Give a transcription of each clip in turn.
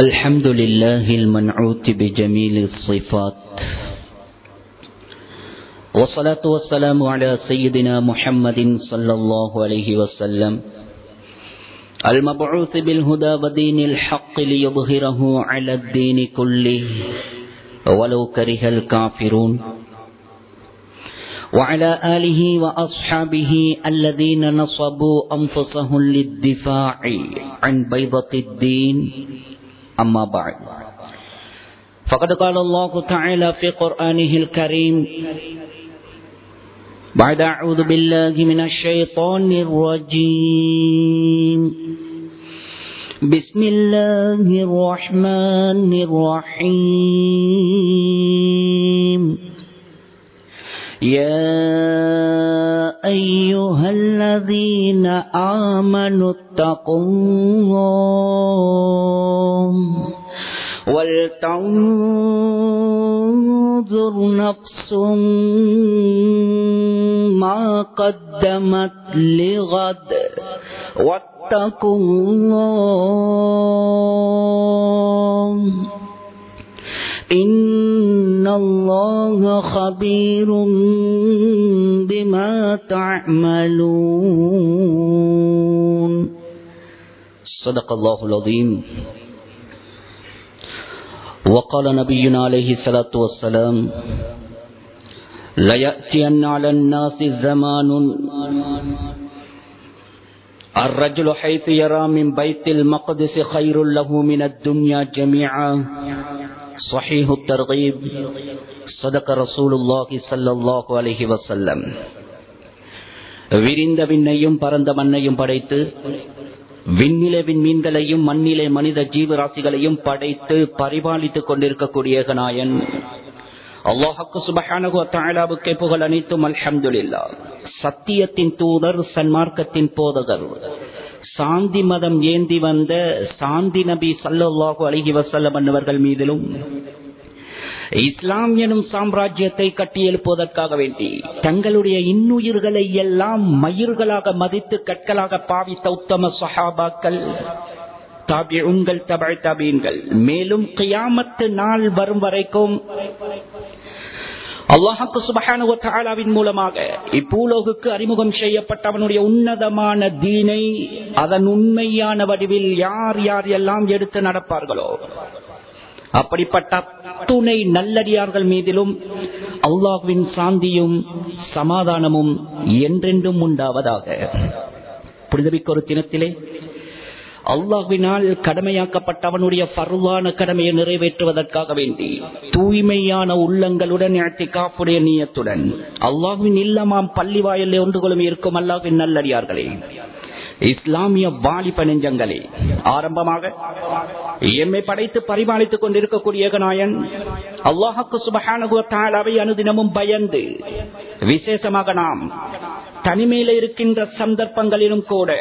الحمد لله المنعوت بجميل الصفات والصلاة والسلام على سيدنا محمد صلى الله عليه وسلم المبعوث بالهدى ودين الحق ليظهره على الدين كله ولو كره الكافرون وعلى آله وأصحابه الذين نصبوا أنفسهم للدفاع عن بيضة الدين أما بعد فقد قال الله تعالى في قرآنه الكريم بعد أعوذ بالله من الشيطان الرجيم بسم الله الرحمن الرحيم يا أيها الذين آمنوا اتقوا الله ولتنظر نفس ما قدمت لغد واتقوا الله إن الله خبير بما تعملون صدق الله العظيم وقال نبينا عليه الصلاة والسلام ليأتين على الناس زمان الرجل حيث يرى من بيت المقدس خير له من الدنيا جميعا صحيح الترغيب صدق رسول الله صلى الله عليه وسلم விரிந்த விண்ணையும் பரந்த மண்ணையும் படைத்து விண்ணிலே விண்மீன்களையும் மண்ணிலே மனித ஜீவராசிகளையும் படைத்து பரிபாலித்துக் கொண்டிருக்கக்கூடிய நாயன் அல்லாஹக்கு சுபஹானுக்கே புகழ் அனைத்தும் அல்ஹம்துல்லா சத்தியத்தின் தூதர் சன்மார்க்கத்தின் போதகர் சாந்தி மதம் ஏந்தி வந்த சாந்தி நபி சல்லாஹூ அலஹி வசல்லம் அன்னவர்கள் மீதிலும் இஸ்லாம் எனும் சாம்ராஜ்யத்தை கட்டியெழுப்பதற்காக வேண்டி தங்களுடைய இன்னுயிர்களை எல்லாம் மயிர்களாக மதித்து கற்களாக பாவித்த உத்தம சஹாபாக்கள் தாபியுங்கள் தபழ் தாபீன்கள் மேலும் கியாமத்து நாள் வரும் வரைக்கும் அல்லாஹாக்கு சுபஹானுவின் மூலமாக இப்பூலோகுக்கு அறிமுகம் செய்யப்பட்ட அவனுடைய உன்னதமான தீனை அதன் உண்மையான வடிவில் யார் யார் எல்லாம் எடுத்து நடப்பார்களோ அப்படிப்பட்ட துணை நல்லடியார்கள் மீதிலும் அல்லாஹ்வின் சாந்தியும் சமாதானமும் என்றென்றும் உண்டாவதாக புரிதவிக்கு ஒரு தினத்திலே அல்லாஹ்வினால் கடமையாக்கப்பட்ட அவனுடைய பருவான கடமையை நிறைவேற்றுவதற்காக வேண்டி தூய்மையான உள்ளங்களுடன் காப்புடைய நீயத்துடன் அல்லாஹ்வின் இல்லமாம் பள்ளி வாயிலே ஒன்று கொள்ளும் இருக்கும் அல்லாஹ்வின் நல்லடியார்களே இஸ்லாமிய வாலிப நெஞ்சங்களே ஆரம்பமாக எம்மை படைத்து பரிபாலித்துக் கொண்டிருக்கக்கூடிய நாயன் அல்லாஹுக்கு சுபகானுகுவத்தாலாவை அனுதினமும் பயந்து விசேஷமாக நாம் தனிமையில இருக்கின்ற சந்தர்ப்பங்களிலும் கூட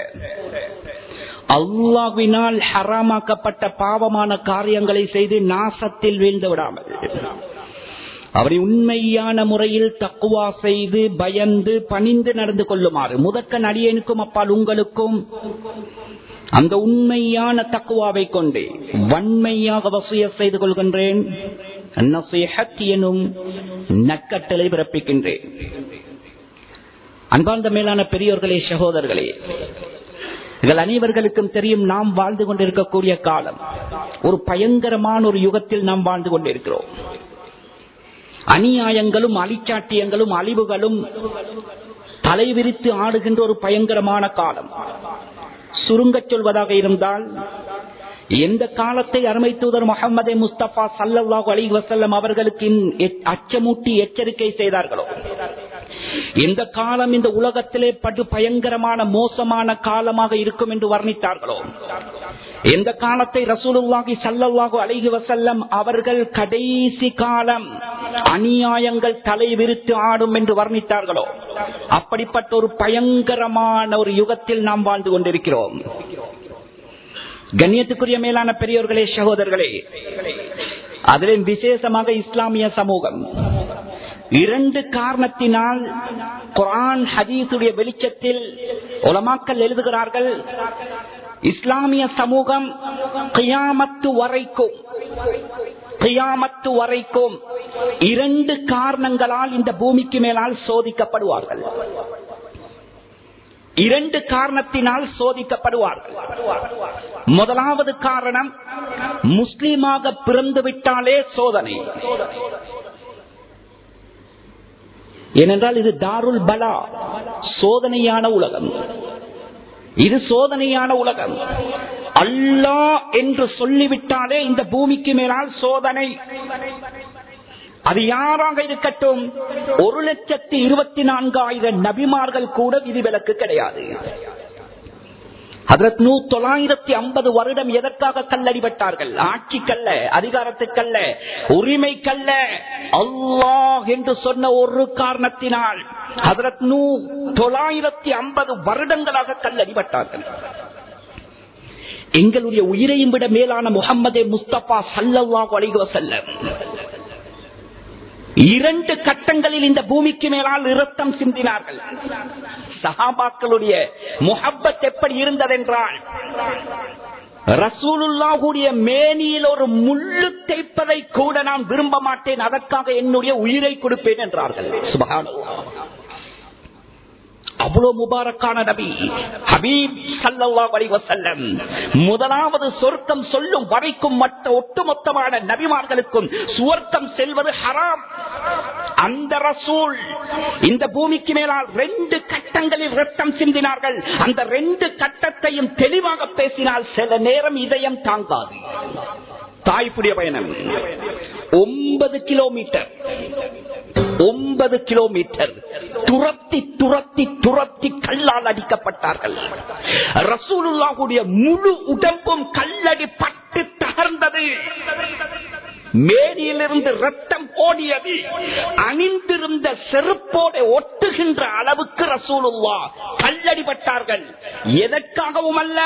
அல்லாஹ்வினால் ஹராமாக்கப்பட்ட பாவமான காரியங்களை செய்து நாசத்தில் வீழ்ந்து விடாமல் அவரை உண்மையான முறையில் தக்குவா செய்து பயந்து பணிந்து நடந்து கொள்ளுமாறு முதற்க நடிகனுக்கும் அப்பால் உங்களுக்கும் அந்த உண்மையான தக்குவாவை கொண்டு வன்மையாக வசிய செய்து கொள்கின்றேன் எனும் நக்கட்டளை பிறப்பிக்கின்றேன் அன்பார்ந்த மேலான பெரியோர்களே சகோதரர்களே எங்கள் அனைவர்களுக்கும் தெரியும் நாம் வாழ்ந்து கொண்டிருக்கக்கூடிய காலம் ஒரு பயங்கரமான ஒரு யுகத்தில் நாம் வாழ்ந்து கொண்டிருக்கிறோம் அநியாயங்களும் அலிச்சாட்டியங்களும் அழிவுகளும் தலைவிரித்து ஆடுகின்ற ஒரு பயங்கரமான காலம் சுருங்கச் சொல்வதாக இருந்தால் எந்த காலத்தை அருமை தூதர் முகமது முஸ்தபா சல்லாஹூ அலி வசல்லம் அவர்களுக்கு அச்சமூட்டி எச்சரிக்கை செய்தார்களோ எந்த காலம் இந்த உலகத்திலே படு பயங்கரமான மோசமான காலமாக இருக்கும் என்று வர்ணித்தார்களோ எந்த காலத்தை ரசூலுல்லாஹி சல்லல்லாஹு அலைஹி வசல்லம் அவர்கள் கடைசி காலம் அநியாயங்கள் தலை விரித்து ஆடும் என்று வர்ணித்தார்களோ அப்படிப்பட்ட ஒரு பயங்கரமான ஒரு யுகத்தில் நாம் வாழ்ந்து கொண்டிருக்கிறோம் கண்ணியத்துக்குரிய மேலான பெரியோர்களே சகோதரர்களே அதிலும் விசேஷமாக இஸ்லாமிய சமூகம் இரண்டு காரணத்தினால் குரான் ஹதீசுடைய வெளிச்சத்தில் உலமாக்கல் எழுதுகிறார்கள் இஸ்லாமிய சமூகம் கியாமத்து வரைக்கும் கியாமத்து வரைக்கும் இரண்டு காரணங்களால் இந்த பூமிக்கு மேலால் சோதிக்கப்படுவார்கள் இரண்டு காரணத்தினால் சோதிக்கப்படுவார்கள் முதலாவது காரணம் முஸ்லீமாக பிறந்து விட்டாலே சோதனை ஏனென்றால் இது தாருல் பலா சோதனையான உலகம் இது சோதனையான உலகம் அல்லா என்று சொல்லிவிட்டாலே இந்த பூமிக்கு மேலால் சோதனை அது யாராக இருக்கட்டும் ஒரு லட்சத்தி இருபத்தி நான்காயிரம் நபிமார்கள் கூட விதிவிலக்கு கிடையாது அதற்கு தொள்ளாயிரத்தி ஐம்பது வருடம் எதற்காக கல்லடிபட்டார்கள் ஆட்சிக்கல்ல அதிகாரத்துக்கல்ல உரிமைக்கல்ல அல்லாஹ் என்று சொன்ன ஒரு காரணத்தினால் அதற்கு நூ தொள்ளாயிரத்தி ஐம்பது வருடங்களாக கல்லடிபட்டார்கள் எங்களுடைய உயிரையும் விட மேலான முகம்மதே முஸ்தபா சல்லல்லாஹு அலைஹி வஸல்லம் இரண்டு கட்டங்களில் இந்த பூமிக்கு மேலால் இரத்தம் சிந்தினார்கள் சஹாபாக்களுடைய முஹப்பத் எப்படி இருந்ததென்றால் ரசூலுல்லாஹுடைய மேனியில் ஒரு முள்ளு தைப்பதை கூட நான் விரும்ப மாட்டேன் அதற்காக என்னுடைய உயிரை கொடுப்பேன் என்றார்கள் சுபஹானல்லாஹ் அவ்வளவு முபாரக்கான நபி ஹபீப் சல்லல்லாஹு அலைஹி வஸல்லம் முதலாவது சொர்க்கம் சொல்லும் வரைக்கும் மற்ற ஒட்டுமொத்தமான நபிமார்களுக்கும் சுவர்க்கம் செல்வது ஹராம் அந்த ரசூல் இந்த பூமிக்கு மேலால் ரெண்டு கட்டங்களில் ரத்தம் சிந்தினார்கள் அந்த ரெண்டு கட்டத்தையும் தெளிவாக பேசினால் சில நேரம் இதயம் தாங்காது தாய்ப்புடைய பயணம் ஒன்பது கிலோமீட்டர் ஒன்பது கிலோமீட்டர் துரத்தி துரத்தி துரத்தி கல்லால் அடிக்கப்பட்டார்கள் ரசூலுல்லாவுடைய முழு உடம்பும் கல்லடி பட்டு தகர்ந்தது மேனியிலிருந்து ரத்தம் ஓடியது அணிந்திருந்த செருப்போட ஒட்டுகின்ற அளவுக்கு ரசூலுல்லா கல்லடிபட்டார்கள் எதற்காகவும் அல்ல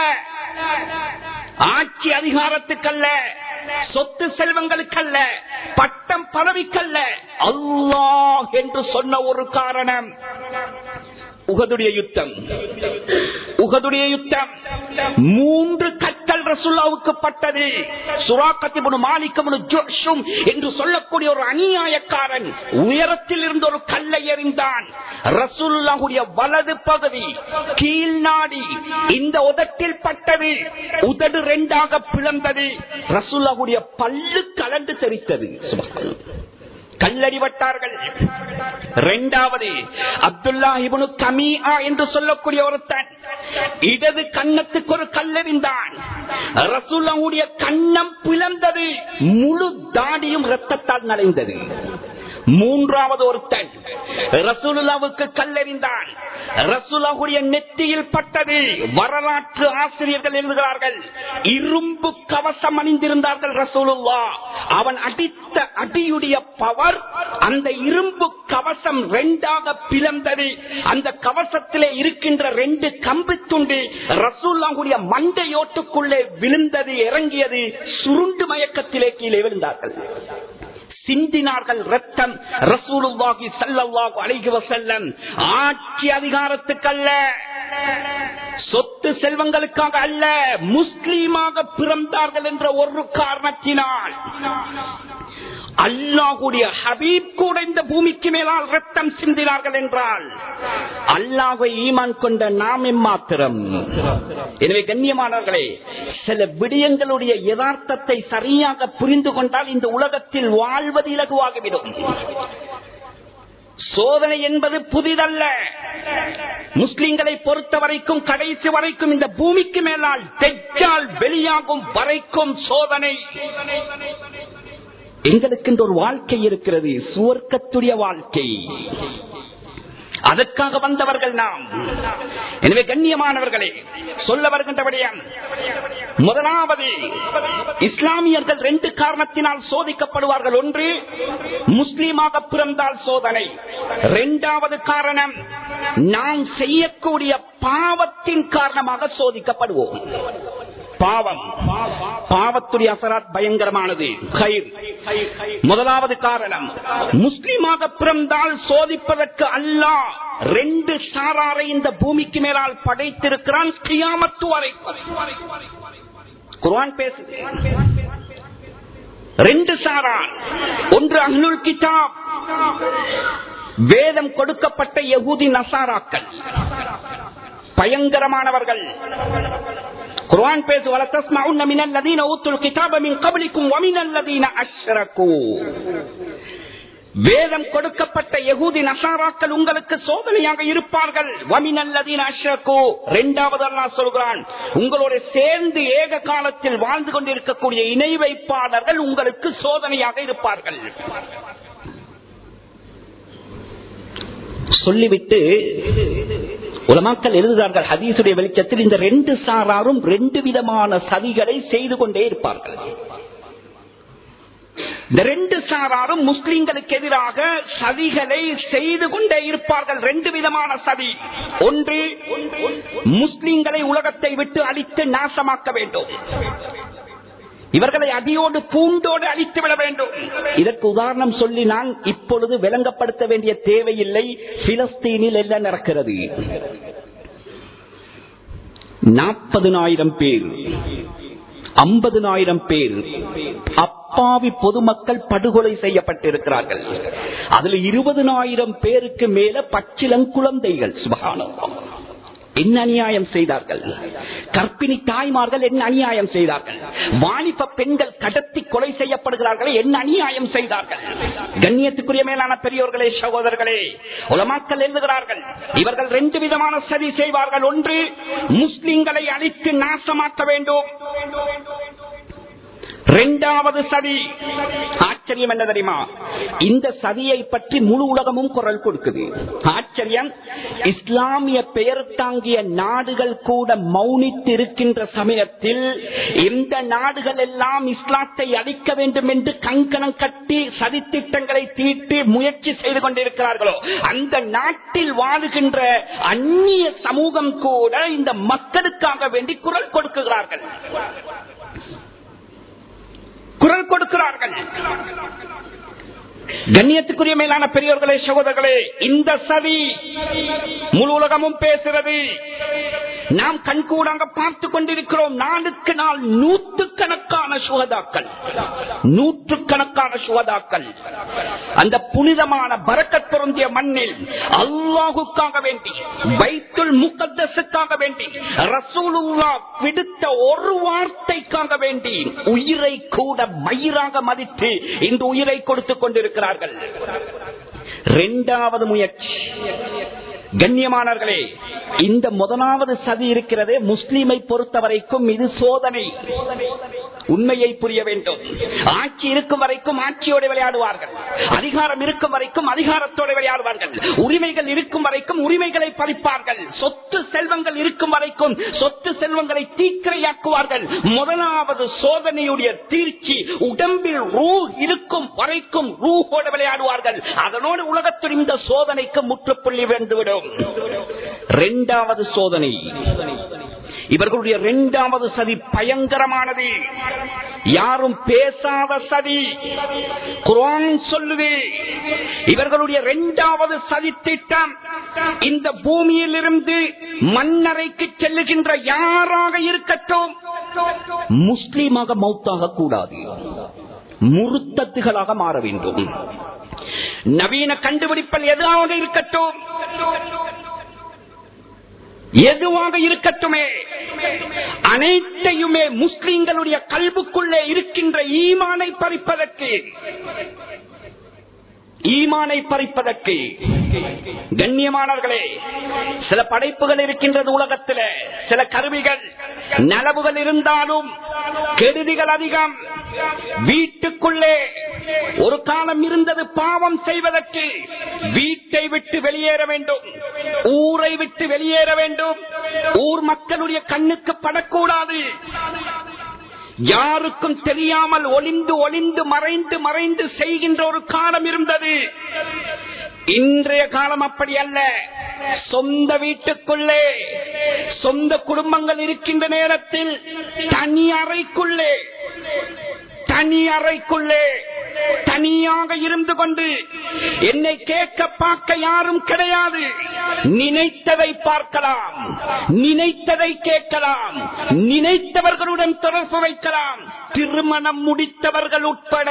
ஆட்சி அதிகாரத்துக்கல்ல சொத்து செல்வங்களுக்கல்ல பட்டம் பதவிக்கல்ல அல்லாஹ் என்று சொன்ன ஒரு காரணம் உகதுடைய யுத்தம் உகதுடைய யுத்தம் மூன்று கற்கள் ரசுல்லாவுக்கு பட்டது சுராக்கத்திபுனு மாலிக்கமுனு ஜோஷும் என்று சொல்லக்கூடிய ஒரு அநியாயக்காரன் உயரத்தில் இருந்து ஒரு கல்லை எறிந்தான் ரசூல்லாவுடைய வலது பகுதி கீழ் நாடி இந்த உதட்டில் பட்டது உதடு ரெண்டாக பிளந்தது ரசூல்லாவுடைய பல்லு கலந்து தெரித்தது கல்லடிபட்டார்கள் இரண்டாவது அப்துல்லா இபனு கமீஆ என்று சொல்லக்கூடிய ஒருத்தன் இடது கன்னத்துக்கு ஒரு கல்லெறிந்தான் ரசூல்லாவுடைய கண்ணம் பிளந்தது முழு தாடியும் ரத்தத்தால் நனைந்தது மூன்றாவது ஒருத்தன் ரசூலுல்லாவுக்கு கல்லெறிந்தான் ரசூலாவுடைய நெத்தியில் பட்டது வரலாற்று ஆசிரியர்கள் எழுதுகிறார்கள் இரும்பு கவசம் அணிந்திருந்தார்கள் ரசூலுல்லா அவன் அடித்த அடியுடைய பவர் அந்த இரும்பு கவசம் ரெண்டாக பிளந்தது அந்த கவசத்திலே இருக்கின்ற ரெண்டு கம்பு துண்டு ரசூல்லாவுடைய மண்டையோட்டுக்குள்ளே விழுந்தது இறங்கியது சுருண்டு மயக்கத்திலே கீழே விழுந்தார்கள் சிந்தினார்கள் ரத்தம் ரசூலுல்லாஹி ஸல்லல்லாஹு அலைஹி வஸல்லம் ஆட்சி அதிகாரத்துக்கல்ல சொத்து செல்வங்களுக்காக அல்ல முஸ்லீமாக பிறந்தார்கள் என்ற ஒரு காரணத்தினால் அல்லாஹுடைய ஹபீப் கூட இந்த பூமிக்கு மேலால் ரத்தம் சிந்தினார்கள் என்றால் அல்லாஹை ஈமான் கொண்ட நாம் எம்மாத்திரம் எனவே கண்ணியமானவர்களே சில விடயங்களுடைய யதார்த்தத்தை சரியாக புரிந்து கொண்டால் இந்த உலகத்தில் வாழ்வது இலகுவாகிவிடும் சோதனை என்பது புதிதல்ல முஸ்லிம்களை பொறுத்த வரைக்கும் கடைசி வரைக்கும் இந்த பூமிக்கு மேலால் தெஜால் வெளியாகும் வரைக்கும் சோதனை எங்களுக்கு இந்த ஒரு வாழ்க்கை இருக்கிறது சுவர்க்கத்துடைய வாழ்க்கை அதற்காக வந்தவர்கள் நாம் எனவே கண்ணியமானவர்களே சொல்ல வருகின்றபடியான் முதலாவது இஸ்லாமியர்கள் ரெண்டு காரணத்தினால் சோதிக்கப்படுவார்கள் ஒன்று முஸ்லீமாக பிறந்தால் சோதனை இரண்டாவது காரணம் நாம் செய்யக்கூடிய பாவத்தின் காரணமாக சோதிக்கப்படுவோம் பாவம் பாவத்துடைய அசராத் பயங்கரமானது கயிர். முதலாவது காரணம் முஸ்லிமாக பிறந்தால் சோதிப்பதற்கு அல்லாஹ் ரெண்டு சாராரை இந்த பூமிக்கு மேலால் படைத்திருக்கிறான் கியாமத்து வரைக்கும் குர்ஆன் பேசுது ரெண்டு சாரார் ஒன்று அஹ்லுல் கிதாப் வேதம் கொடுக்கப்பட்ட யகூதி நசாராக்கள் பயங்கரமானவர்கள் குர்ஆன் பேசு வல தஸ்மஉன்ன மினல் லதீன ஊத்துல் கிதாப மின் கப்லிக்கும் வ மினல் லதீன அஷ்ரகு வேதம் கொடுக்கப்பட்ட யகூதி நசாராக்கள் உங்களுக்கு சோதனையாக இருப்பார்கள் வமினல்லதீன அஷ்ரகு இரண்டாவது அல்லாஹ் சொல்கிறான் உங்களோட சேர்ந்து ஏக காலத்தில் வாழ்ந்து கொண்டிருக்கக்கூடிய இணை வைப்பாளர்கள் உங்களுக்கு சோதனையாக இருப்பார்கள் சொல்லிவிட்டு உலமாக்கள் எழுதுகிறார்கள் ஹதீசுடைய வெளிச்சத்தில் இந்த ரெண்டு சாராரும் ரெண்டு விதமான சதிகளை செய்து கொண்டே இருப்பார்கள் இந்த ரெண்டு சாராரும் முஸ்லிம்களுக்கு எதிராக சதிகளை செய்து கொண்டே இருப்பார்கள் ரெண்டு விதமான சதி ஒன்று முஸ்லிம்களை உலகத்தை விட்டு அழித்து நாசமாக்க வேண்டும் இவர்களை அடியோடு பூண்டோடு அழித்து விட வேண்டும் இதற்கு உதாரணம் சொல்லி நான் இப்பொழுது விளங்கப்படுத்த வேண்டிய தேவையில்லை பிலஸ்தீனில் என்ன நடக்கிறது நாற்பதுனாயிரம் பேர் ஐம்பதுனாயிரம் பேர் அப்பாவி பொதுமக்கள் படுகொலை செய்யப்பட்டிருக்கிறார்கள் அதுல இருபதுனாயிரம் பேருக்கு மேல பச்சிலங்குழந்தைகள் சுபகானம் என்ன அநியாயம் செய்தார்கள் கற்பிணி தாய்மார்கள் என்ன அநியாயம் செய்தார்கள் வாலிப பெண்கள் கடத்தி கொலை செய்யப்படுகிறார்கள் என்ன அநியாயம் செய்தார்கள் கண்ணியத்துக்குரிய மேலான பெரியோர்களே சகோதரர்களே உலமாக்கள் எழுதுகிறார்கள் இவர்கள் ரெண்டு விதமான சதி செய்வார்கள் ஒன்று முஸ்லிம்களை அழித்து நாசமாக்க வேண்டும் இரண்டாவது சதி ஆச்சரியம் என்ன தெரியுமா இந்த சதியை பற்றி முழு உலகமும் குரல் கொடுக்குது ஆச்சரியம் இஸ்லாமிய பெயர் தாங்கிய நாடுகள் கூட மௌனித்து இருக்கின்ற சமயத்தில் எந்த நாடுகள் எல்லாம் இஸ்லாத்தை அழிக்க வேண்டும் என்று கங்கணம் கட்டி சதித்திட்டங்களை தீட்டி முயற்சி செய்து கொண்டிருக்கிறார்களோ அந்த நாட்டில் வாழுகின்ற அந்நிய சமூகம் கூட இந்த மக்களுக்காக வேண்டி குரல் கொடுக்குகிறார்கள் குரல் கொடுக்கிறார்கள் கண்ணியத்துக்குரிய மேலான பெரியோர்களே சகோதரர்களே இந்த சதி முழு உலகமும் பேசுறது நாம் கண்கூடாக பார்த்து கொண்டிருக்கிறோம் நாளுக்கு நாள் நூற்றுக்கணக்கான சுகதாக்கள் நூற்றுக்கணக்கான சுகதாக்கள் அந்த புனிதமான பரக்கத் பொருந்திய மண்ணில் அல்லாஹுக்காக வேண்டி வைத்துல் முகத்தஸுக்காக வேண்டி ரசூலுல்லா விடுத்த ஒரு வார்த்தைக்காக வேண்டி உயிரை கூட மயிராக மதித்து இந்த உயிரை கொடுத்துக் கொண்டிருக்கிறார்கள் இரண்டாவது முயற்சி கண்ணியமானவர்களே இந்த முதலாவது சதி இருக்கிறதே முஸ்லீமை பொறுத்த வரைக்கும் இது சோதனை உண்மையை புரிய வேண்டும் ஆட்சி இருக்கும் வரைக்கும் ஆட்சியோடு விளையாடுவார்கள் அதிகாரம் இருக்கும் வரைக்கும் அதிகாரத்தோடு விளையாடுவார்கள் உரிமைகள் இருக்கும் வரைக்கும் உரிமைகளை பறிப்பார்கள் சொத்து செல்வங்கள் இருக்கும் வரைக்கும் சொத்து செல்வங்களை தீக்கிரையாக்குவார்கள் முதலாவது சோதனையுடைய தீர்ச்சி உடம்பில் ரூ இருக்கும் வரைக்கும் ரூஹோடு விளையாடுவார்கள் அதனோடு உலகத்தில் இந்த சோதனைக்கு முற்றுப்புள்ளி வந்துவிடும் இரண்டாவது சோதனை இவர்களுடைய இரண்டாவது சதி பயங்கரமானது யாரும் பேசாத சதி குரான் சொல்லுது இவர்களுடைய இரண்டாவது சதி திட்டம் இந்த பூமியில் இருந்து மண்ணறைக்கு செல்லுகின்ற யாராக இருக்கட்டும் முஸ்லீமாக மௌத்தாக கூடாது முருத்தத்துகளாக மாற வேண்டும் நவீன கண்டுபிடிப்பல் எதுவாக இருக்கட்டும் எதுவாக இருக்கட்டுமே அனைத்தையுமே முஸ்லிம்களுடைய கல்புக்குள்ளே இருக்கின்ற ஈமானை பறிப்பதற்கு ஈமானை பறிப்பதற்கு கண்ணியமானவர்களே சில படைப்புகள் இருக்கின்றது உலகத்தில் சில கருவிகள் நலவுகள் இருந்தாலும் கெடுதிகள் அதிகம் வீட்டுக்குள்ளே ஒரு காலம் இருந்தது பாவம் செய்வதற்கு வீட்டை விட்டு வெளியேற வேண்டும் ஊரை விட்டு வெளியேற வேண்டும் ஊர் மக்களுடைய கண்ணுக்கு படக்கூடாது யாருக்கும் தெரியாமல் ஒளிந்து ஒளிந்து மறைந்து மறைந்து செய்கின்ற ஒரு காலம் இருந்தது இன்றைய காலம் அப்படி அல்ல சொந்த வீட்டுக்குள்ளே சொந்த குடும்பங்கள் இருக்கின்ற நேரத்தில் தனி அறைக்குள்ளே தனி அறைக்குள்ளே தனியாக இருந்து கொண்டு என்னை கேட்க பார்க்க யாரும் கிடையாது நினைத்ததை பார்க்கலாம் நினைத்ததை கேட்கலாம் நினைத்தவர்களுடன் தொடர்பு வைக்கலாம் திருமணம் முடித்தவர்கள் உட்பட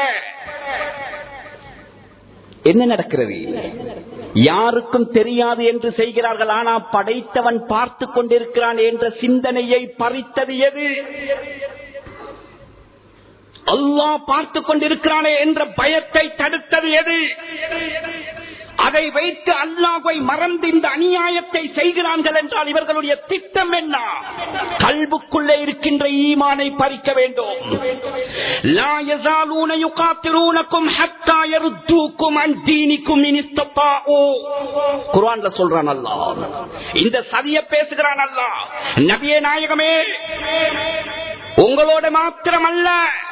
என்ன நடக்கிறது யாருக்கும் தெரியாது என்று செய்கிறார்கள் ஆனா படைத்தவன் பார்த்து கொண்டிருக்கிறான் என்ற சிந்தனையை பறித்தது எது அல்லாஹ் பார்த்து கொண்டிருக்கிறானே என்ற பயத்தை தடுத்தது எது அதை வைத்து அல்லாஹை மறந்து இந்த அநியாயத்தை செய்கிறார்கள் என்றால் இவர்களுடைய திட்டம் என்ன கல்புக்குள்ளே இருக்கின்ற ஈமானை பறிக்க வேண்டும் லா யஸாலூன யுகாத்திரூனக்கும் ஹத்தா யருத்தூக்கும் அன் தீனிக்கும் இன் இஸ்தத்தாஊ. குர்ஆன்ல சொல்றான் அல்லாஹ் இந்த சதிய பேசுகிறான் அல்லாஹ் நபியே நாயகமே உங்களோட மாத்திரமல்ல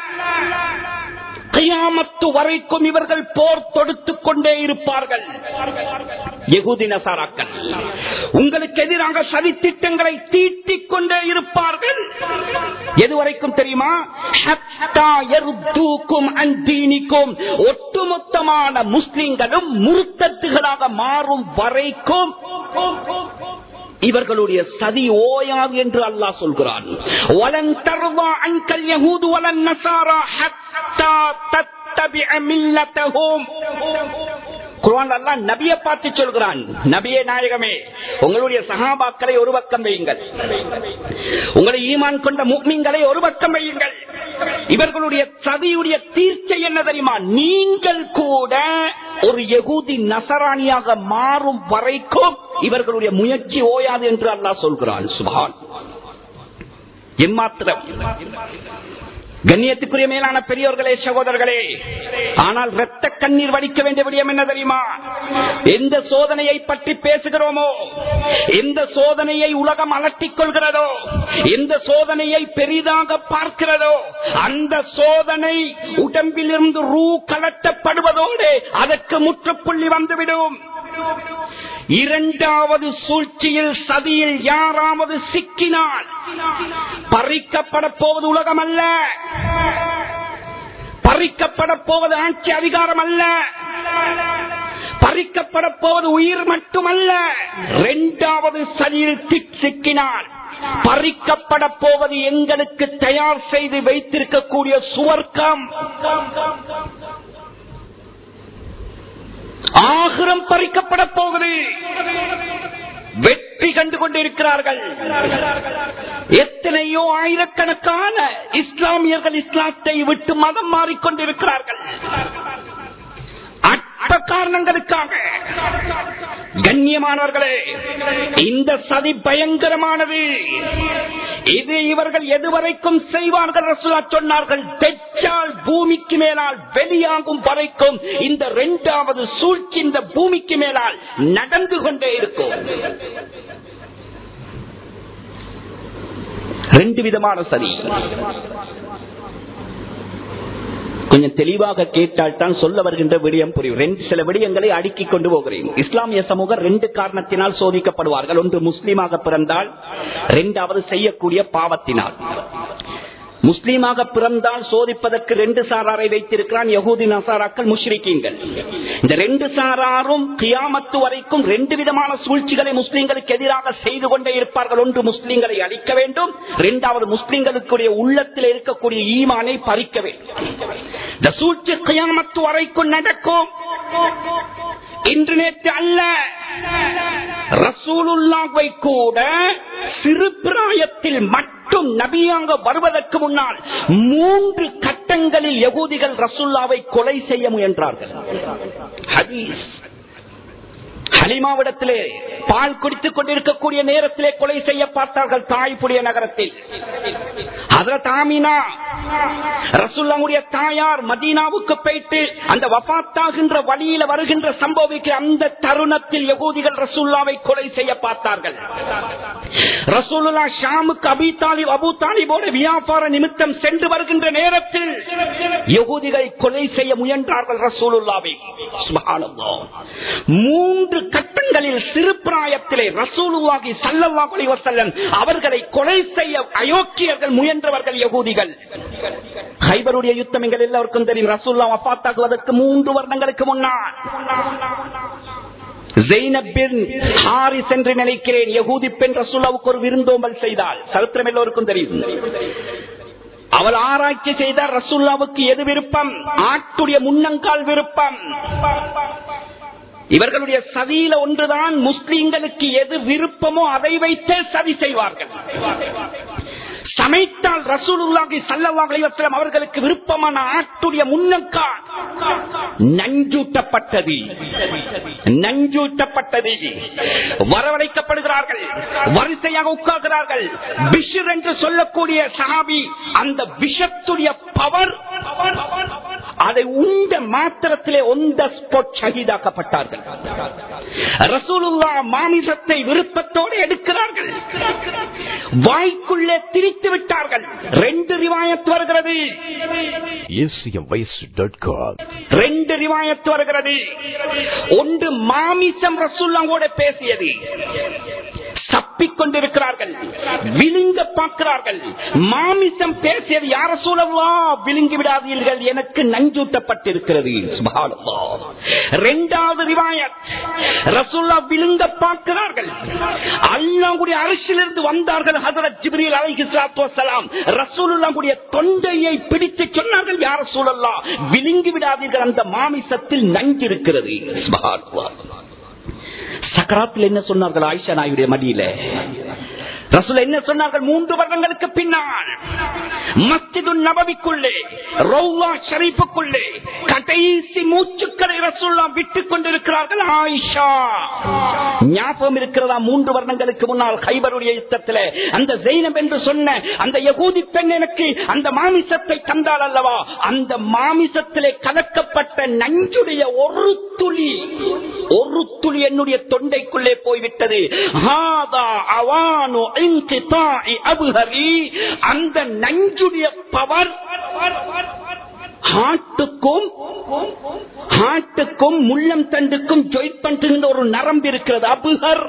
கியாமத்து வரைக்கும் இவர்கள் போர் தொடுத்துக் கொண்டே இருப்பார்கள் யகுதி நசாராக்கள் உங்களுக்கு எதிராக சதித்திட்டங்களை தீட்டிக் கொண்டே இருப்பார்கள் எதுவரைக்கும் தெரியுமா ஹத்தா யர்தூக்கும் அன் தீனிக்கும் ஒட்டுமொத்தமான முஸ்லிம்களும் முருத்தத்துகளாக மாறும் வரைக்கும் இவர்களுடைய சதி ஓயாது என்று அல்லாஹ் சொல்கிறான் வலன் தர்வா அன்கல் யஹூது வலன் நசாரா ஹத்தா தத்தபிஅ மில்லத்தஹும் குர்ஆன் அல்லாஹ் நபியை பார்த்து சொல்கிறான் நபியே நாயகமே உங்களுடைய சஹாபாக்களை ஒரு பக்கம் வையுங்கள் உங்களை ஈமான் கொண்ட முக்மீன்களை ஒரு பக்கம் வையுங்கள் இவர்களுடைய சதியுடைய தீர்ச்சை என்ன தெரியுமா நீங்கள் கூட ஒரு யகூதி நசராணியாக மாறும் வரைக்கும் இவர்களுடைய முயற்சி ஓயாது என்று அல்லாஹ் சொல்கிறான் சுபான் எம்மாத்திரம் கண்ணியத்துக்குரிய மேலான பெரியோர்களே சகோதரர்களே ஆனால் இரத்த கண்ணீர் வடிக்க வேண்டிய விடயம் என்ன தெரியுமா எந்த சோதனையை பற்றி பேசுகிறோமோ எந்த சோதனையை உலகம் அலட்டிக் கொள்கிறதோ எந்த சோதனையை பெரிதாக பார்க்கிறதோ அந்த சோதனை உடம்பில் இருந்து ரூ கலட்டப்படுவதோடு அதற்கு முற்றுப்புள்ளி வந்துவிடும் இரண்டாவது சூழ்ச்சியில் சதியில் யாராவது சிக்கினால் பறிக்கப்பட போவது உலகம் அல்ல பறிக்கப்பட போவது ஆட்சி அதிகாரம் அல்ல பறிக்கப்பட போவது உயிர் மட்டுமல்ல இரண்டாவது சதியில் திக் சிக்கினால் பறிக்கப்பட போவது எங்களுக்கு தயார் செய்து வைத்திருக்கக்கூடிய சுவர்க்கம் ஆகிரம் பறிக்கப்பட போகுது வெற்றி கண்டு கொண்டிருக்கிறார்கள் எத்தனையோ ஆயிரக்கணக்கான இஸ்லாமியர்கள் இஸ்லாத்தை விட்டு மதம் மாறிக்கொண்டிருக்கிறார்கள் அற்ப காரணங்களுக்காக கண்ணியமானவர்களே இந்த சதி பயங்கரமானது இது இவர்கள் எதுவரைக்கும் செய்வார்கள் ரசூலா சொன்னார்கள் தெச்சால் பூமிக்கு மேலால் வெளியாகும் வரைக்கும் இந்த இரண்டாவது சூழ்ச்சி இந்த பூமிக்கு மேலால் நடந்து கொண்டே இருக்கும் ரெண்டு விதமான சதி கொஞ்சம் தெளிவாக கேட்டால் தான் சொல்ல வருகின்ற விடயம் புரியும் ரெண்டு சில விடயங்களை அடுக்கிக் கொண்டு போகிறேன் இஸ்லாமிய சமூகம் ரெண்டு காரணத்தினால் சோதிக்கப்படுவார்கள் ஒன்று முஸ்லீமாக பிறந்தால் இரண்டாவது செய்யக்கூடிய பாவத்தினால் முஸ்லீமாக பிறந்தால் சோதிப்பதற்கு ரெண்டு சாராரை வைத்திருக்கிறான் யகூதி நசாராக்கள் முஷ்ரிக்கீங்கள் இந்த ரெண்டு சாராரும் கியாமத்து வரைக்கும் ரெண்டு விதமான சூழ்ச்சிகளை முஸ்லீம்களுக்கு எதிராக செய்து கொண்டே இருப்பார்கள் ஒன்று முஸ்லீம்களை அழிக்க வேண்டும் இரண்டாவது முஸ்லீம்களுக்குரிய உள்ளத்தில் இருக்கக்கூடிய ஈமானை பறிக்க வேண்டும் இந்த சூழ்ச்சி கியாமத்து வரைக்கும் நடக்கும் இன்று நேற்று அல்ல ரசூலுல்லாவை கூட சிறு பிராயத்தில் மட்டும் நபியாக வருவதற்கு முன்னால் மூன்று கட்டங்களில் யகூதிகள் ரசூல்லாவை கொலை செய்ய முயன்றார்கள் ஹதீஸ் ஹலிமாவிடத்திலே பால் குடித்துக் கொண்டிருக்கக்கூடிய நேரத்திலே கொலை செய்ய பார்த்தார்கள் தாய்ப்புடைய நகரத்தில் அதில் தாமினா ரசுல்லாவுடைய தாயார் மதீனாவுக்கு போயிட்டு அந்த வபாத்தாகின்ற வழியில வருகின்ற சம்பவிக்கு அந்த தருணத்தில் யகூதிகள் ரசூல்லாவை கொலை செய்ய பார்த்தார்கள் ரசூலுல்லா ஷாமுக்கு அபி தாலிப் அபு தாலிபோட வியாபார நிமித்தம் சென்று வருகின்ற நேரத்தில் யகுதிகளை கொலை செய்ய முயன்றார்கள் ரசூலுல்லாவை சுப்ஹானல்லாஹ். மூன்று கட்டங்களில் சிறு பிராயத்திலே ரசூலுல்லாஹி ஸல்லல்லாஹு அலைஹி வஸல்லம் அவர்களை கொலை செய்ய அயோக்கியர்கள் முயன்றவர்கள் யகூதிகள் ஹைபருடைய யுத்தம் எங்கள் எல்லாருக்கும் தெரியும் ரசூல்லா வஃபாத்தாகுவதற்கு மூன்று வருடங்களுக்கு முன்னால் ஜெய்னப் பின் ஹாரிஸ் என்று நினைக்கிறேன் யகூதி பெண் ரசூல்லாவுக்கு ஒரு விருந்தோம்பல் செய்தால் சரித்திரம் எல்லோருக்கும் தெரியும் அவள் ஆராய்ச்சி செய்தார் ரசூல்லாவுக்கு எது விருப்பம் ஆட்டுடைய முன்னங்கால் விருப்பம் இவர்களுடைய சதியில ஒன்றுதான் முஸ்லிம்களுக்கு எது விருப்பமோ அதை வைத்தே சதி செய்வார்கள் சமைத்தால் ரசூலுல்லாஹி ஸல்லல்லாஹு அலைஹி வஸல்லம் அவர்களுக்கு விருப்பமான ஆட்டுடைய முன்னங்கால் நஞ்சூட்டப்பட்டது நஞ்சூட்டப்பட்டது வரவழைக்கப்படுகிறார்கள் வரிசையாக உட்கார்கிறார்கள் பிஷர் என்று சொல்லக்கூடிய சஹாபி அந்த விஷத்துடைய பவர் அதை உண்ட மாத்திரத்திலே ஒந்த ஸ்பாட் ஷஹீதாக்கப்பட்டார்கள் ரசூலுல்லா மாமிசத்தை விருப்பத்தோடு எடுக்கிறார்கள் வாய்க்குள்ளே திரித்து விட்டார்கள் ரெண்டு ரிவாயத்து வருகிறது acmvoice.com. ரெண்டு ரிவாயத்து வருகிறது ஒன்று மாமிசம் ரசூல்லாவோட பேசியது சப்பிக் கொண்டிருக்கிறார்கள் விழுங்க பார்க்கிறார்கள் மாமிசம் பேசியது யார சூழல்லா விழுங்கி விடாதீர்கள் எனக்கு நஞ்சூட்டப்பட்டிருக்கிறது சுப்ஹானல்லாஹ். இரண்டாவது ரிவாயத் ரசூல்லா விழுங்க பார்க்கிறார்கள் அல்லாஹ்வுடைய அரசிலிருந்து வந்தார்கள் ஹஜரத் ஜிப்ரீல் அலைஹிஸ்ஸலாத்து வஸ்ஸலாம் ரசூலுல்லாஹ்வுடைய தொண்டையை பிடித்து சொன்னார்கள் யார சூழல்லா விழுங்கி விடாதீர்கள் அந்த மாமிசத்தில் நஞ்சு இருக்கிறது சுப்ஹானல்லாஹ். சக்கராத்தில் என்ன சொன்னார்கள் ஆயிஷா நாயுடைய மடியில ரசூல் என்ன சொன்னார்கள் மூன்று வருடங்களுக்கு பின்னால் மஸ்ஜிது நபவிக்குள்ளே ரௌலா ஷரீஃபுக்குள்ளே கடைசி மூச்சுக்களை ரசூல்லா விட்டுக் கொண்டிருக்கிறார்கள் ஆயிஷா ஞாபகம் இருக்கிறதா மூன்று வருடங்களுக்கு முன்னால் ஹைபருடைய யுத்தத்தில் அந்த ஜெயினப் என்று சொன்ன அந்த யகூதி பெண் எனக்கு அந்த மாமிசத்தை தந்தாள் அல்லவா அந்த மாமிசத்திலே கலக்கப்பட்ட நஞ்சுடைய ஒரு துளி ஒரு துளி என்னுடைய தொண்டைக்குள்ளே போய்விட்டது ஹாதா அவானு இன்கிதாஇ அபுஹரி. அந்த நஞ்சுடைய பவர் ஹார்ட்டுக்கும் ஹார்ட்டுக்கும் முள்ளம் தண்டுக்கும் ஜொயிட் பண்ணுகின்ற ஒரு நரம்பு இருக்கிறது அபுஹர்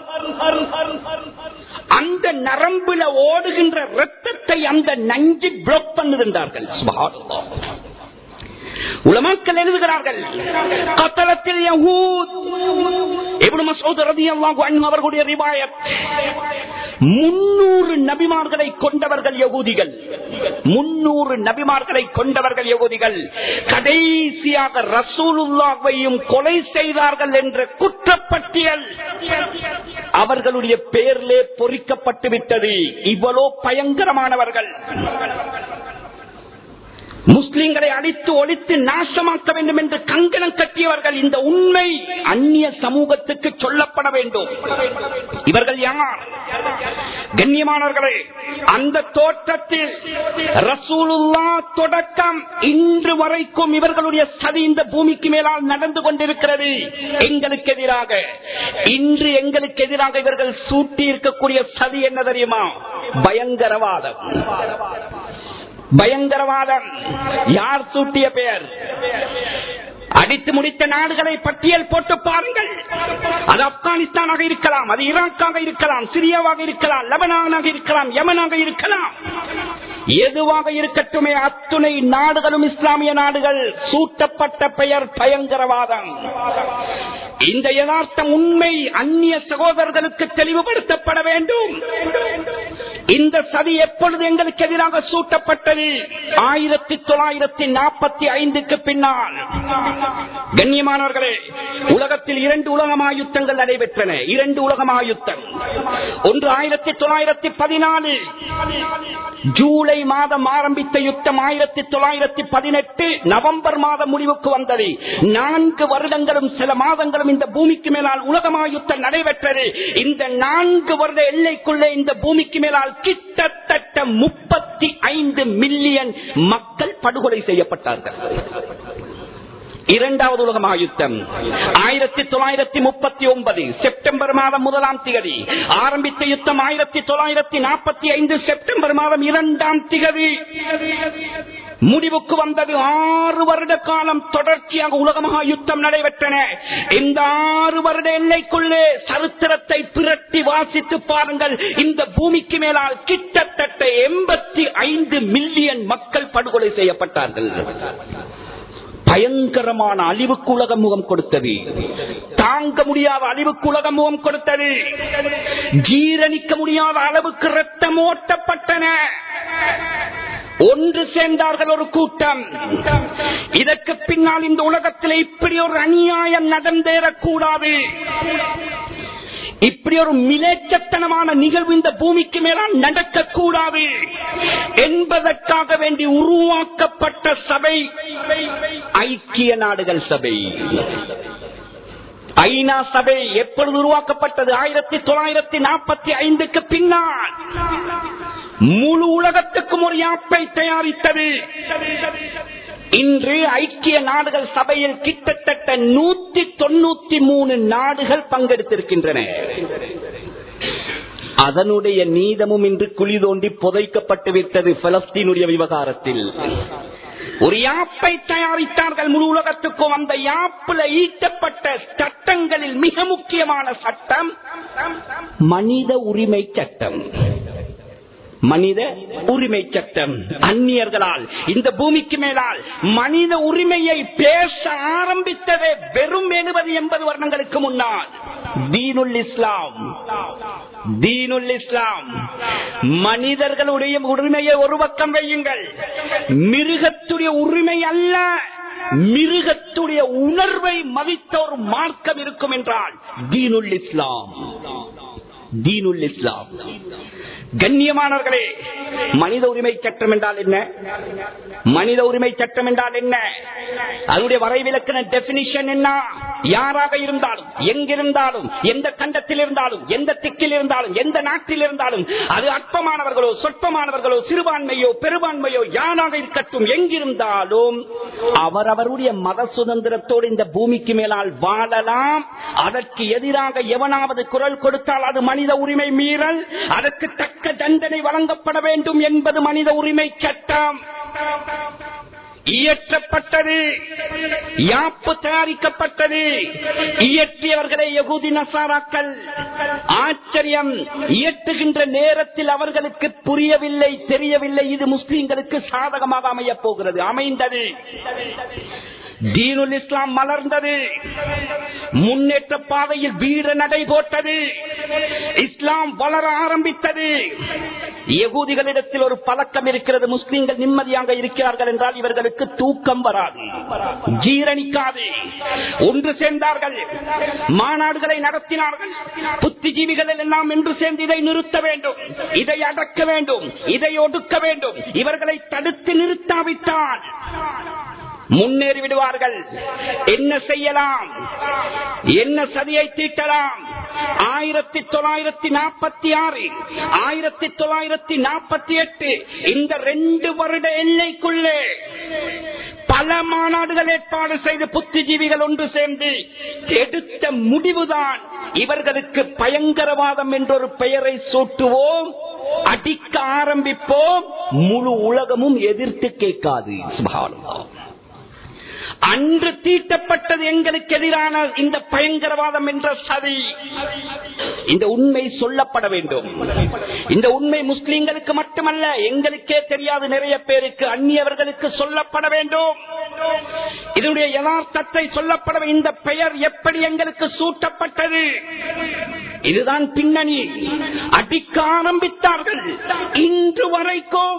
அந்த நரம்புல ஓடுகின்ற ரத்தத்தை அந்த நஞ்சு பிளாக் பண்ணுகின்றார்கள் சுப்ஹானல்லாஹ். உலமாக்கள் எழுதுகிறார்கள் கத்தலத்தில் யஹூத் இப்னு மஸ்ஊத் ரலியல்லாஹு அன்ஹு அவர்களுடைய ரிவாயத் முன்னூறு நபிமார்களை கொண்டவர்கள் யகூதிகள் முன்னூறு நபிமார்களை கொண்டவர்கள் யகூதிகள் கடைசியாக ரசூலுல்லாவையும் கொலை செய்தார்கள் என்ற குற்றப்பட்டியல் அவர்களுடைய பேரிலே பொறிக்கப்பட்டு விட்டது இவ்வளோ பயங்கரமானவர்கள் முஸ்லிம்களை அழித்து ஒழித்து நாசமாக்க வேண்டும் என்று கங்கணம் கட்டியவர்கள் இந்த உண்மை அந்நிய சமூகத்துக்கு சொல்லப்பட வேண்டும் இவர்கள் யார் கண்ணியமானவர்களே அந்த தோற்றத்தில் ரசூலுல்லா தொடக்கம் இன்று வரைக்கும் இவர்களுடைய சதி இந்த பூமிக்கு மேலால் நடந்து கொண்டிருக்கிறது எங்களுக்கு எதிராக இன்று எங்களுக்கு எதிராக இவர்கள் சூட்டி இருக்கக்கூடிய சதி என்ன தெரியுமா பயங்கரவாதம் பயங்கரவாதம் யார் சூட்டிய பெயர் அடித்து முடித்த நாடுகளை பட்டியல் போட்டு பாருங்கள் அது ஆப்கானிஸ்தானாக இருக்கலாம் அது ஈராக்காக இருக்கலாம் சிரியாவாக இருக்கலாம் லெபனானாக இருக்கலாம் யமனாக இருக்கலாம் எதுவாக இருக்கட்டுமே அத்துணை நாடுகளும் இஸ்லாமிய நாடுகள் சூட்டப்பட்ட பெயர் பயங்கரவாதம் இந்த யதார்த்தம் உண்மை அந்நிய சகோதரர்களுக்கு தெளிவுபடுத்தப்பட வேண்டும் இந்த சதி எப்பொழுது எங்களுக்கு எதிராக சூட்டப்பட்டது ஆயிரத்தி தொள்ளாயிரத்தி நாற்பத்தி ஐந்துக்கு பின்னால் கண்ணியமானவர்களே உலகத்தில் இரண்டு உலகமாயுத்தங்கள் நடைபெற்றன இரண்டு உலகமாயுத்தம் ஒன்று ஆயிரத்தி தொள்ளாயிரத்தி பதினாலு ஜூலை மாதம் ஆரம்பித்த யுத்தம் ஆயிரத்தி தொள்ளாயிரத்தி பதினெட்டு நவம்பர் மாதம் முடிவுக்கு வந்தது நான்கு வருடங்களும் சில மாதங்களும் இந்த பூமிக்கு மேலால் உலகமாயுத்தம் நடைபெற்றது இந்த நான்கு வருட எல்லைக்குள்ளே இந்த பூமிக்கு மேலால் கிட்டத்தட்ட முப்பத்தி ஐந்து மில்லியன் மக்கள் படுகொலை செய்யப்பட்டார்கள் இரண்டாவது உலக மகாயுத்தம் ஆயிரத்தி தொள்ளாயிரத்தி முப்பத்தி ஒன்பது செப்டம்பர் மாதம் முதலாம் திகதி ஆரம்பித்த யுத்தம் ஆயிரத்தி தொள்ளாயிரத்தி நாற்பத்தி ஐந்து செப்டம்பர் மாதம் இரண்டாம் திகதி முடிவுக்கு வந்தது ஆறு வருட காலம் தொடர்ச்சியாக உலகமாக யுத்தம் நடைபெற்றன இந்த ஆறு வருட எல்லைக்குள்ளே சரித்திரத்தை பிரட்டி வாசித்து பாருங்கள் இந்த பூமிக்கு மேலால் கிட்டத்தட்ட எண்பத்தி ஐந்து மில்லியன் மக்கள் படுகொலை செய்யப்பட்டார்கள் பயங்கரமான அழிவுக்கு உலகம் முகம் கொடுத்தது தாங்க முடியாத அழிவுக்கு உலகம் முகம் கொடுத்தது ஜீரணிக்க முடியாத அளவுக்கு ரத்தம் ஓட்டப்பட்டன ஒன்று சேர்ந்தார்கள் ஒரு கூட்டம் இதற்கு பின்னால் இந்த உலகத்தில் இப்படி ஒரு அநியாயம் நடந்தேறக்கூடாது இப்படி ஒரு மிலேச்சத்தனமான நிகழ்வு இந்த பூமிக்கு மேலால் நடக்கக்கூடாது என்பதற்காக வேண்டி உருவாக்கப்பட்ட சபை ஐக்கிய நாடுகள் சபை ஐநா சபை எப்பொழுது உருவாக்கப்பட்டது ஆயிரத்தி தொள்ளாயிரத்தி நாற்பத்தி ஐந்துக்கு பின்னால் முழு உலகத்துக்கும் ஒரு யாப்பை தயாரித்தது இன்று ஐக்கிய நாடுகள் சபையில் கிட்டத்தட்ட நூத்தி தொண்ணூத்தி மூணு நாடுகள் பங்கெடுத்திருக்கின்றன அதனுடைய நீதமும் இன்று குழி தோண்டி புதைக்கப்பட்டு விட்டது பலஸ்தீனுடைய விவகாரத்தில் ஒரு யாப்பை தயாரித்தார்கள் முழு உலகத்துக்கும் அந்த யாப்புல ஈட்டப்பட்ட சட்டங்களில் மிக முக்கியமான சட்டம் மனித உரிமை சட்டம் மனித உரிமை சட்டம் அந்நியர்களால் இந்த பூமிக்கு மேலால் மனித உரிமையை பேச ஆரம்பித்ததே வெறும் எழுபது எண்பது வருடங்களுக்கு முன்னால் தீனுல் இஸ்லாம் தீனுல் இஸ்லாம் மனிதர்களுடைய உரிமையை ஒரு பக்கம் வையுங்கள் மிருகத்துடைய உரிமை அல்ல மிருகத்துடைய உணர்வை மதித்த ஒரு மார்க்கம் இருக்கும் என்றால் தீனுல் இஸ்லாம் தீனுல் இஸ்லாம் கண்ணியமானவர்களே மனித உரிமை சட்டம் என்றால் என்ன மனித உரிமை சட்டம் என்றால் என்ன அதனுடைய வரைவிலக்கண டெபினிஷன் என்ன யாராக இருந்தாலும் எங்கிருந்தாலும் எந்த கண்டத்தில் இருந்தாலும் எந்த திக்கில் இருந்தாலும் எந்த நாட்டில் இருந்தாலும் அது அற்பமானவர்களோ சொற்பமானவர்களோ சிறுபான்மையோ பெரும்பான்மையோ யாராக இருக்கட்டும் எங்கிருந்தாலும் அவரவருடைய மத சுதந்திரத்தோடு இந்த பூமிக்கு மேலால் வாழலாம் அதற்கு எதிராக எவனாவது குரல் கொடுத்தால் அது மனித உரிமை மீறல் அதற்கு தக்க தண்டனை வழங்கப்பட வேண்டும் என்பது மனித உரிமை சட்டம் இயற்றப்பட்டது யாப்பு தயாரிக்கப்பட்டது இயற்றியவர்களே யகுதி நசாராக்கள் ஆச்சரியம் இயற்றுகின்ற நேரத்தில் அவர்களுக்கு புரியவில்லை தெரியவில்லை இது முஸ்லிம்களுக்கு சாதகமாக அமையப் போகிறது அமைந்தது தீனுல் இஸ்லாம் மலர்ந்தது முன்னேற்ற பாதையில் வீர நடை போட்டது இஸ்லாம் வளர ஆரம்பித்தது யகூதிகளிடத்தில் ஒரு பழக்கம் இருக்கிறது முஸ்லிம்கள் நிம்மதியாக இருக்கிறார்கள் என்றால் இவர்களுக்கு தூக்கம் வராது ஜீரணிக்காது ஒன்று சேர்ந்தார்கள் மாநாடுகளை நடத்தினார்கள் புத்திஜீவிகள் எல்லாம் என்று சேர்ந்து இதை நிறுத்த வேண்டும் இதை அடக்க வேண்டும் இதை ஒடுக்க வேண்டும் இவர்களை தடுத்து நிறுத்தாவிட்டால் முன்னேறி விடுவார்கள் என்ன செய்யலாம் என்ன சதியை தீட்டலாம் ஆயிரத்தி தொள்ளாயிரத்தி நாற்பத்தி ஆறு ஆயிரத்தி தொள்ளாயிரத்தி நாற்பத்தி எட்டு இந்த ரெண்டு வருட எல்லைக்குள்ளே பல மாநாடுகள் ஏற்பாடு செய்து புத்திஜீவிகள் ஒன்று சேர்ந்து எடுத்த முடிவுதான் இவர்களுக்கு பயங்கரவாதம் என்றொரு பெயரை சூட்டுவோம் அடிக்க ஆரம்பிப்போம் முழு உலகமும் எதிர்த்து கேட்காது சுபாவனம் அன்று தீட்டப்பட்டது எங்களுக்கு எதிரான இந்த பயங்கரவாதம் என்ற சதி இந்த உண்மை சொல்லப்பட வேண்டும் இந்த உண்மை முஸ்லிம்களுக்கு மட்டுமல்ல எங்களுக்கே தெரியாது நிறைய பேருக்கு அந்நியவர்களுக்கு சொல்லப்பட வேண்டும் இதனுடைய யதார்த்தத்தை சொல்லப்பட இந்த பெயர் எப்படி எங்களுக்கு சூட்டப்பட்டது இதுதான் பின்னணி அடிக்க ஆரம்பித்தார்கள் இன்று வரைக்கும்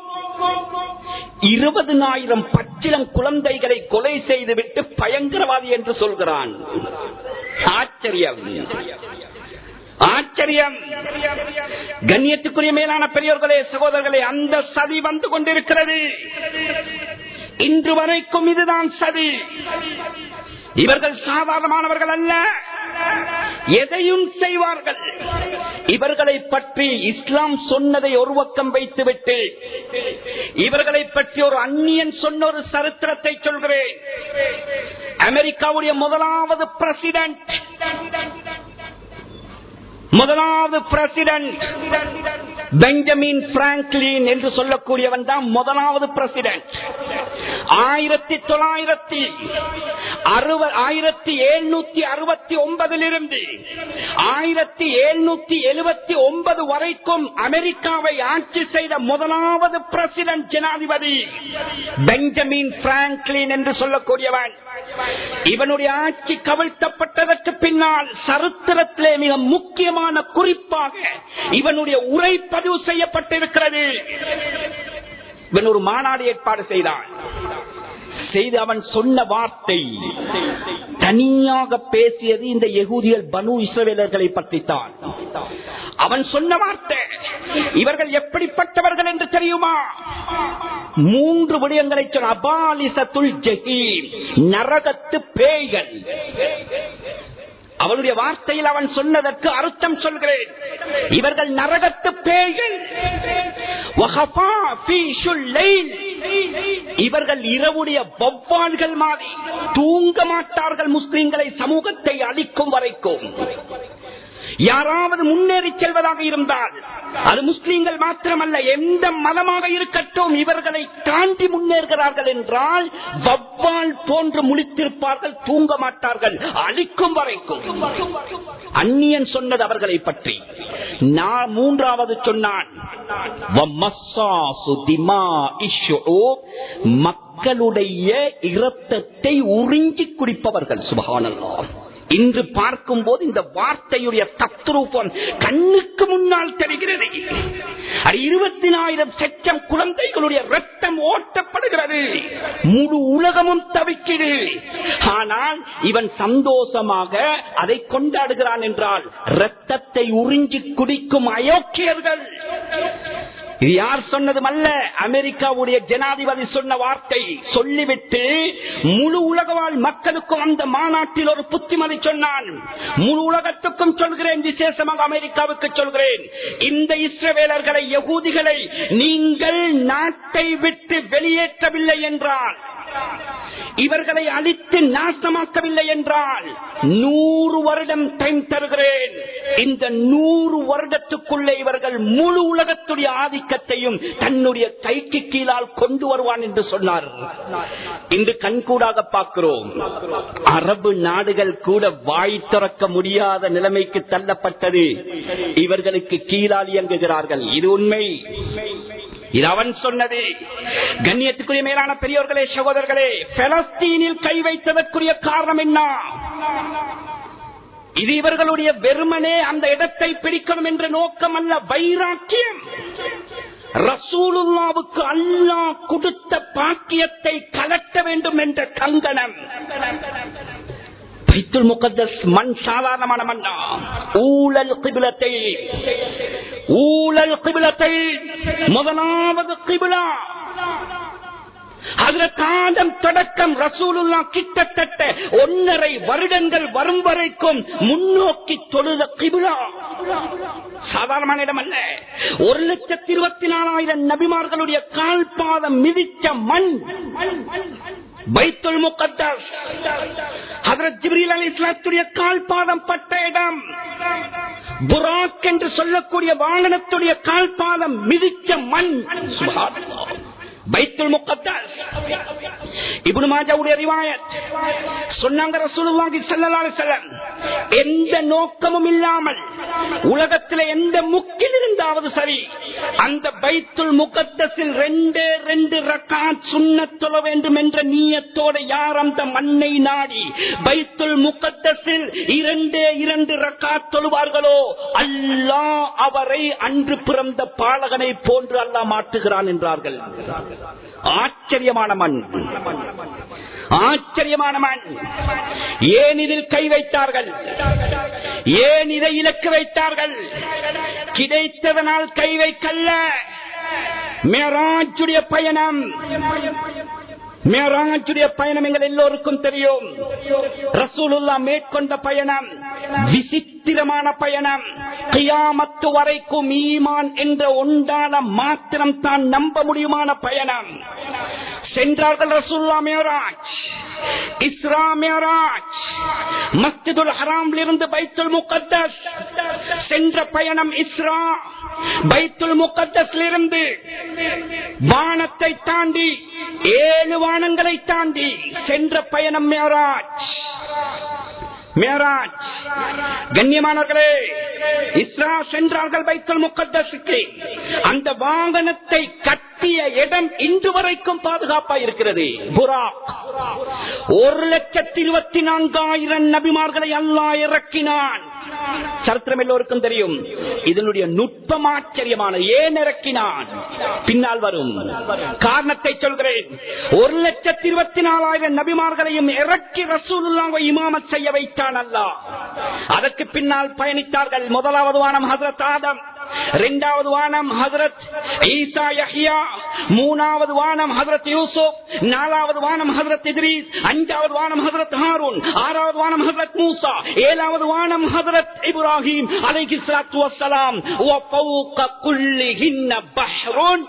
இருபதனாயிரம் பச்சிலம் குழந்தைகளை கொலை செய்துவிட்டு பயங்கரவாதி என்று சொல்கிறான் ஆச்சரியம் ஆச்சரியம் கண்ணியத்துக்குரிய மேலான பெரியோர்களே சகோதரர்களே அந்த சதி வந்து கொண்டிருக்கிறது இன்று வரைக்கும் இதுதான் சதி இவர்கள் சாதாரணமானவர்கள் அல்ல எதையும் செய்வார்கள் இவர்களை பற்றி இஸ்லாம் சொன்னதை ஒரு பக்கம் வைத்துவிட்டு இவர்களை பற்றி ஒரு அந்நியன் சொன்ன ஒரு சரித்திரத்தை சொல்கிறேன் அமெரிக்காவுடைய முதலாவது பிரசிடென்ட் முதலாவது பிரசிடென்ட் பெஞ்சமின் பிராங்க்லின் என்று சொல்லக்கூடியவன் தான் முதலாவது பிரசிடென்ட் ஆயிரத்தி தொள்ளாயிரத்தி அறுபது ஆயிரத்தி எழுநூத்தி அறுபத்தி ஒன்பதிலிருந்து ஆயிரத்தி எழுநூத்தி எழுபத்தி ஒன்பது வரைக்கும் அமெரிக்காவை ஆட்சி செய்த முதலாவது பிரசிடன்ட் ஜனாதிபதி பெஞ்சமின் பிராங்க்லின் என்று சொல்லக்கூடியவன் இவனுடைய ஆட்சி கவிழ்த்தப்பட்டதற்கு பின்னால் சரித்திரத்திலே மிக முக்கியமான குறிப்பாக இவனுடைய உரை பதிவு செய்யப்பட்டிருக்கிறது இவன் ஒரு மாநாடு ஏற்பாடு செய்தான் செய்து அவன் சொன்ன வார்த்தை தனியாக பேசியது இந்த எகூதியல் பனு இஸ்ரவேலர்களை பற்றித்தான் அவன் சொன்ன வார்த்தை இவர்கள் எப்படிப்பட்டவர்கள் என்று தெரியுமா மூன்று விடயங்களை சொன்ன அபாலிசத்துல் ஜஹீம் நரகத்து பேய்கள் அவனுடைய வார்த்தையில் அவன் சொன்னதற்கு அர்த்தம் சொல்கிறேன் இவர்கள் நரகத்து பேய்கள் வஹஃபா ஃபீ ஷுல்லைல். இவர்கள் இரவுடைய வவ்வால்கள் மாறி தூங்க மாட்டார்கள் முஸ்லிம்களை சமூகத்தை அழிக்கும் வரைக்கும் யாராவது முன்னேறி செல்வதாக இருந்தால் அது முஸ்லிம்கள் மாத்திரமல்ல எந்த மதமாக இருக்கட்டும் இவர்களை தாண்டி முன்னேறுகிறார்கள் என்றால் வவ்வால் போன்று முழித்திருப்பார்கள் தூங்க மாட்டார்கள் அழிக்கும் வரைக்கும் அந்நியன் சொன்னது அவர்களை பற்றி நான் மூன்றாவது சொன்னான் வம்மஸ்ஸாசு திமாஇ ஷுஊப். மக்களுடைய இரத்தத்தை உறிஞ்சி குடிப்பவர்கள் சுபஹானல்லாஹ் இன்று பார்க்கும் போது இந்த வார்த்தையுடைய தத்ரூபம் கண்ணுக்கு முன்னால் தெரிகிறது அது இருபத்தி ஆயிரம் செச்சம் குழந்தைகளுடைய ரத்தம் ஓட்டப்படுகிறது முழு உலகமும் தவிக்குது ஆனால் இவன் சந்தோஷமாக அதை கொண்டாடுகிறான் என்றால் ரத்தத்தை உறிஞ்சி குடிக்கும் அயோக்கியர்கள் இது யார் சொன்னதும் அல்ல அமெரிக்காவுடைய ஜனாதிபதி சொன்ன வார்த்தை சொல்லிவிட்டு முழு உலக வாழ் மக்களுக்கும் அந்த மாநாட்டில் ஒரு புத்திமதி சொன்னான் முழு உலகத்துக்கும் சொல்கிறேன் விசேஷமாக அமெரிக்காவுக்கு சொல்கிறேன் இந்த இஸ்ரவேலர்களை யகூதிகளை நீங்கள் நாட்டை விட்டு வெளியேற்றவில்லை என்றால் இவர்களை அழித்து நாசமாக்கவில்லை என்றால் நூறு வருடம் டைம் தருகிறேன் இந்த நூறு வருடத்துக்குள்ளே இவர்கள் முழு உலகத்துடைய ஆதிக்கத்தையும் தன்னுடைய கைக்கு கீழால் கொண்டு வருவான் என்று சொன்னார் இன்று கண்கூடாக பார்க்கிறோம் அரபு நாடுகள் கூட வாய் திறக்க முடியாத நிலைமைக்கு தள்ளப்பட்டது இவர்களுக்கு கீழால் இயங்குகிறார்கள் இது உண்மை இது அவன் சொன்னது கண்ணியத்துக்குரிய மேலான பெரியோர்களே சகோதரர்களே பலஸ்தீனில் கை வைத்ததற்குரிய காரணம் என்ன இது இவர்களுடைய வெறுமனே அந்த இடத்தை பிடிக்கணும் என்ற நோக்கம் அல்ல வைராக்கியம் ரசூலுல்லாவுக்கு அல்லாஹ் கொடுத்த பாக்கியத்தை கலட்ட வேண்டும் என்ற கங்கணம் பைத்துல் முகத்தஸ் மண் சாதாரணமான மண்ணா ஊழல் கிபிலத்தை ஊழல் கிபிலத்தை முதலாவது கிபிலா அதுல காலம் தொடக்கம் ரசூலுல்லா கிட்டத்தட்ட ஒன்னரை வருடங்கள் வரும் வரைக்கும் முன்னோக்கி தொழுத கிபிலா சாதாரணமான இடம் அல்ல ஒரு லட்சத்தி இருபத்தி நாலாயிரம் நபிமார்களுடைய கால் பாதம் மிதித்த மண் பைத்துல் முகத்தஸ் ஹதரத் ஜிப்ரீல் அலி இஸ்லாத்துடைய கால் பாதம் பட்ட இடம் புராக் என்று சொல்லக்கூடிய வாகனத்துடைய கால் பாதம் மிதிச்ச மண் சுப்ஹானல்லாஹ். பைத்துல் முகத்தஸ் இப்னு மாஜாவுடைய ரிவாயத் சொன்னாங்க ரசூலுல்லாஹி ஸல்லல்லாஹு அலைஹி வஸல்லம் எந்த நோக்கமும் இல்லாமல் உலகத்தில் எந்த முக்கில் இருந்தாவது சரி அந்த பைத்துல் முகத்தஸில் ரெண்டே ரெண்டு ரக்காத் சுன்னத் தொழ வேண்டும் என்ற நீயத்தோட யார் அந்த மண்ணை நாடி பைத்துல் முகத்தஸில் இரண்டே இரண்டு ரக்காத் தொழுவார்களோ அல்லாஹ் அவரை அன்று பிறந்த பாலகனை போன்று அல்லாஹ் மாற்றுகிறான் என்றார்கள் ஆச்சரியமான மண் ஆச்சரியமான மண் ஏன் இதில் கை வைத்தார்கள் ஏன் இதை இலக்கு வைத்தார்கள் கிடைத்ததனால் கை வைக்கல்ல மேராஜுடைய பயணம் மேராஜுடைய பயணம் எங்கள் எல்லோருக்கும் தெரியும் ரசூலுல்லா மேற்கொண்ட பயணம் விசித்திரமான பயணம் கியாமத்து வரைக்கும் ஈமான் என்ற ஒன்றான மாத்திரம் தான் நம்ப முடியுமான பயணம் சென்றார்கள் ரசூல்லா மேராஜ் இஸ்ரா மேராஜ் மஸ்ஜிதுல் ஹராமில் இருந்து பைத்துல் முகத்தஸ் சென்ற பயணம் இஸ்ரா பைத்துல் முகத்தஸிலிருந்து வானத்தை தாண்டி ஏழு வானங்களை தாண்டி சென்ற பயணம் மேராஜ் மேராஜ் கண்ணியமானவர்களே இஸ்ரா சென்றார்கள் பைத்துல் முகத்தஸுக்கு அந்த வாகனத்தை கட்டிய இடம் இன்று வரைக்கும் பாதுகாப்பா இருக்கிறது புராக் ஒரு லட்சத்தி இருபத்தி நான்காயிரம் நபிமார்களை அல்லாஹ் இறக்கினான் சரித்திரம் எல்லோருக்கும் தெரியும் இதனுடைய நுட்பம் ஆச்சரியமான ஏன் இறக்கினான் பின்னால் வரும் காரணத்தை சொல்கிறேன் ஒரு லட்சத்தி இருபத்தி நாலாயிரம் நபிமார்களையும் இறக்கி ரசூலுல்லாவை இமாமத் செய்ய வைத்தான் அல்லாஹ் அதற்கு பின்னால் பயணித்தார்கள் முதலாவது வானம் ஹசரத் ஆதம் இரண்டாவது வானம் ஹசரத் ஈசா யஹ்யா மூணாவது வானம் ஹசரத் யூசுப் நாலாவது வானம் ஹசரத் இத்ரீஸ் அஞ்சாவது வானம் ஹசரத் ஹாரூன் ஆறாவது வானம் ஹசரத் மூசா ஏழாவது வானம் ஹசரத் இப்ராஹிம் அலைஹி ஸலாத்து வஸ்ஸலாம் வ ஃபௌக குல்லிஹின்ன பஹ்ருன்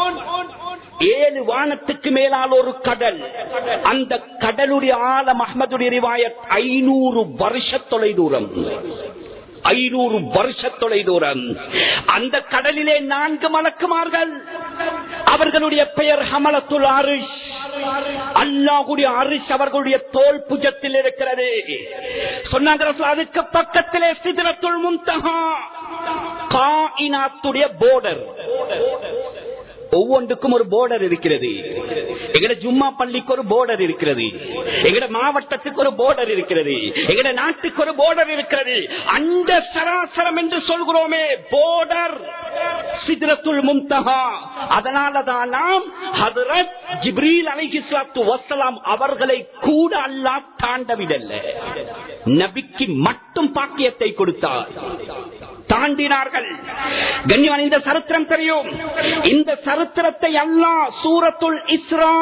ஏழு வானத்துக்கு மேலால் ஒரு கடல் அந்த கடலுடைய ஆழம் அஹமதுடைய ரிவாயத் ஐநூறு வருஷ தொலை தூரம் ஐநூறு வருஷ தொலை தூரம் அந்த கடலிலே நான்கு மலக்குமார்கள் அவர்களுடைய பெயர் ஹமலத்துல் அரிஷ் அல்லாஹுடைய அரிஷ் அவர்களுடைய தோல் புஜத்தில் இருக்கிறது சொன்னாங்க ரசூல், அதுக்கு பக்கத்திலே சிதறத்துள் முந்தகா காயினாத்துடைய போர்டர் ஒவ்வொன்றுக்கும் ஒரு போர்டர் இருக்கிறது எங்கட ஜும்மா பள்ளிக்கு ஒரு போர்டர் இருக்கிறது எங்கட மாவட்டத்துக்கு ஒரு போர்டர் இருக்கிறது எங்கட நாட்டுக்கு ஒரு போர்டர் இருக்கிறது அந்த சராசரம் என்று சொல்கிறோமே போர்டர் சிதறத்துள் மும்தகா அதனாலதான் நாம் ஹதரத் ஜிப்ரீல் அலைஹிஸ்லாத்து வசலாம் அவர்களை கூட அல்லா தாண்டவிடல்ல நபிக்கு மட்டும் பாக்கியத்தை கொடுத்தார் தாண்டினார்கள் கண்ணியவான் இந்த சரித்திரம் தெரியும் இந்த சரித்திரத்தை அல்லாஹ் சூரத்துல் இஸ்ரா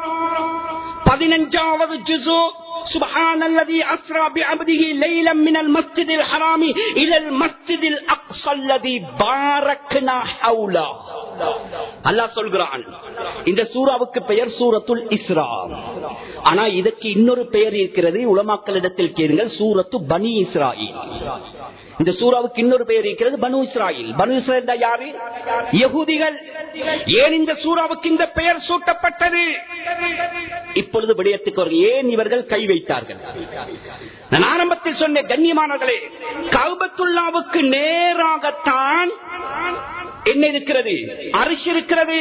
பதினஞ்சாவது ஜுசு سبحان الذي أسرى بعبده ليلا من المسجد الحرام إلى المسجد الأقصى الذي باركنا حوله அல்லாஹ் சொல்கிறான் இந்த சூறாவுக்கு பெயர் சூரத்துல் இஸ்ரா ஆனா இதற்கு இன்னொரு பெயர் இருக்கிறது உலமாக்களிடத்தில் கேளுங்கள் சூரத்து பனி இஸ்ராயில் இந்த சூறாவுக்கு இன்னொரு பெயர் இருக்கிறது பனு இஸ்ராயில் பனு இஸ்ராயில் யாரு யகுதிகள் ஏன் இந்த சூறாவுக்கு இந்த பெயர் சூட்டப்பட்டது இப்பொழுது விடயத்துக்கு ஒரு ஏன் இவர்கள் கை வைத்தார்கள் நான் ஆரம்பத்தில் சொன்ன கண்ணியமானவர்களே கவுபத்துல்லாவுக்கு நேராகத்தான் என்ன இருக்கிறது அரிசி இருக்கிறது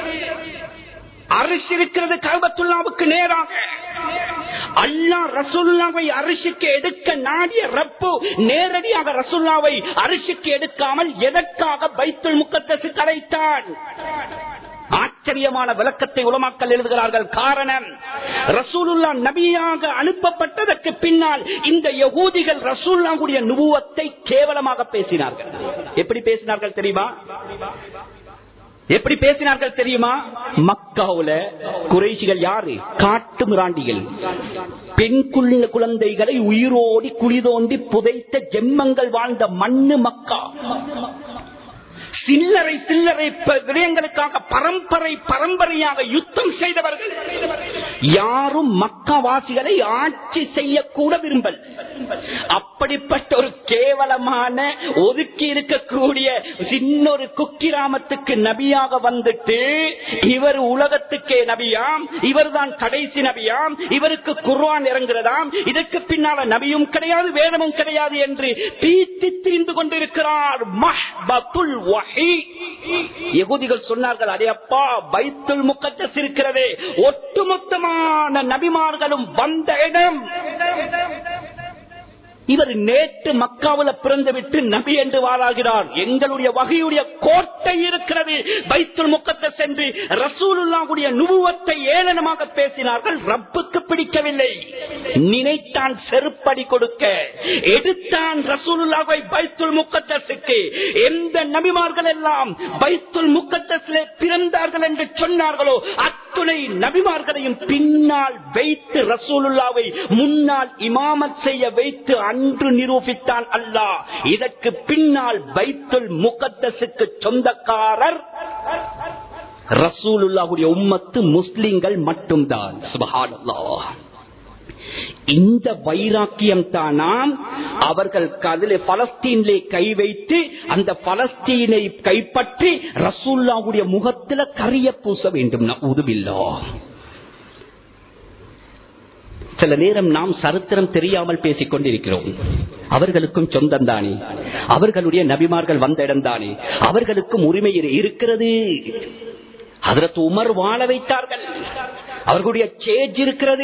அரிசி இருக்கிறது கவுபத்துல்லாவுக்கு நேராக அல்லா ரசுல்லாவை அரிசிக்கு எடுக்க நாடிய ரப்பு நேரடியாக ரசுல்லாவை அரிசிக்கு எடுக்காமல் எதற்காக பைத்துல் முக்கத்தசு கலைத்தான் ஆச்சரியமான விளக்கத்தை உலமாக்கல் எழுதுகிறார்கள் காரணம் ரசூலுல்லா நபியாக அனுப்பப்பட்டதற்கு பின்னால் இந்த யகூதிகள் ரசூல்லாவுடைய நுபுவத்தை கேவலமாக பேசினார்கள் எப்படி பேசினார்கள் தெரியுமா எப்படி பேசினார்கள் தெரியுமா மக்காவுல குறைசிகள் யாரு காட்டு மிராண்டிகள் பெண் குள்ள குழந்தைகளை உயிரோடி குளிதோண்டி புதைத்த ஜெம்மங்கள் வாழ்ந்த மண்ணு மக்கா சில்லறை சில்லறை ப- விடயங்களுக்காக பரம்பரை பரம்பரையாக யுத்தம் செய்தவர்கள் யாரும் மக்காவாசிகளை ஆட்சி செய்யக்கூட விரும்பல் அப்படிப்பட்ட ஒரு கேவலமான ஒதுக்கி இருக்கக்கூடிய சின்னொரு குக்கிராமத்துக்கு நபியாக வந்துட்டு இவர் உலகத்துக்கே நபியாம் இவர்தான் கடைசி நபியாம் இவருக்கு குர்ஆன் இறங்குறதாம் இதற்கு பின்னால நபியும் கிடையாது வேதமும் கிடையாது என்று பீத்தி திரிந்து கொண்டிருக்கிறார் மஹ்பத்துல் வஹி யகூதிகள் சொன்னார்கள் அடே அப்பா பைத்துல் முக்கத்தஸ் இருக்கிறதே ஒட்டுமொத்தமான நபிமார்களும் வந்த இடம் இவர் நேற்று மக்காவுல பிறந்து விட்டு நபி என்று வாழாகிறார் எங்களுடைய வகையுடைய கோட்டை இருக்கிறது பைத்துல் முக்கத்தை சென்று ரசூலுல்லாவுடைய நுபுவத்தை ஏளனமாக பேசினார்கள் ரப்புக்கு பிடிக்கவில்லை நினைத்தான் செருப்படி கொடுக்க எடுத்தான் ரசூலுல்லாவை பைத்துல் முக்கத்தசுக்கு எந்த நபிமார்கள் எல்லாம் பைத்துல் முக்கத்தசிலே பிறந்தார்கள் என்று சொன்னார்களோ அத்துணை நபிமார்களையும் பின்னால் வைத்து ரசூலுல்லாவை முன்னால் இமாமத் செய்ய வைத்து அன்று நிரூபித்தான் அல்லாஹ் இதற்கு பின்னால் பைத்துல் முகத்தசுக்கு சொந்தக்காரர் ரசூலுல்லாவுடைய உம்மத்து முஸ்லிம்கள் மட்டும்தான் சுபஹானல்லாஹ் இந்த வைராக்கியம் தானாம் அவர்கள் அதில் பலஸ்தீனிலே கை வைத்து அந்த பலஸ்தீனை கைப்பற்றி ரசூல்லாவுடைய முகத்துல கரிய பூச வேண்டும் உதுவில்லோ சில நேரம் நாம் சரித்திரம் தெரியாமல் பேசிக் கொண்டிருக்கிறோம் அவர்களுக்கும் சொந்தம் தானே அவர்களுடைய நபிமார்கள் வந்த இடம் தானே அவர்களுக்கும் உரிமை இருக்கிறது அதற்கு உமர் வாழ வைத்தார்கள் அவர்களுடைய சேஜ் இருக்கிறது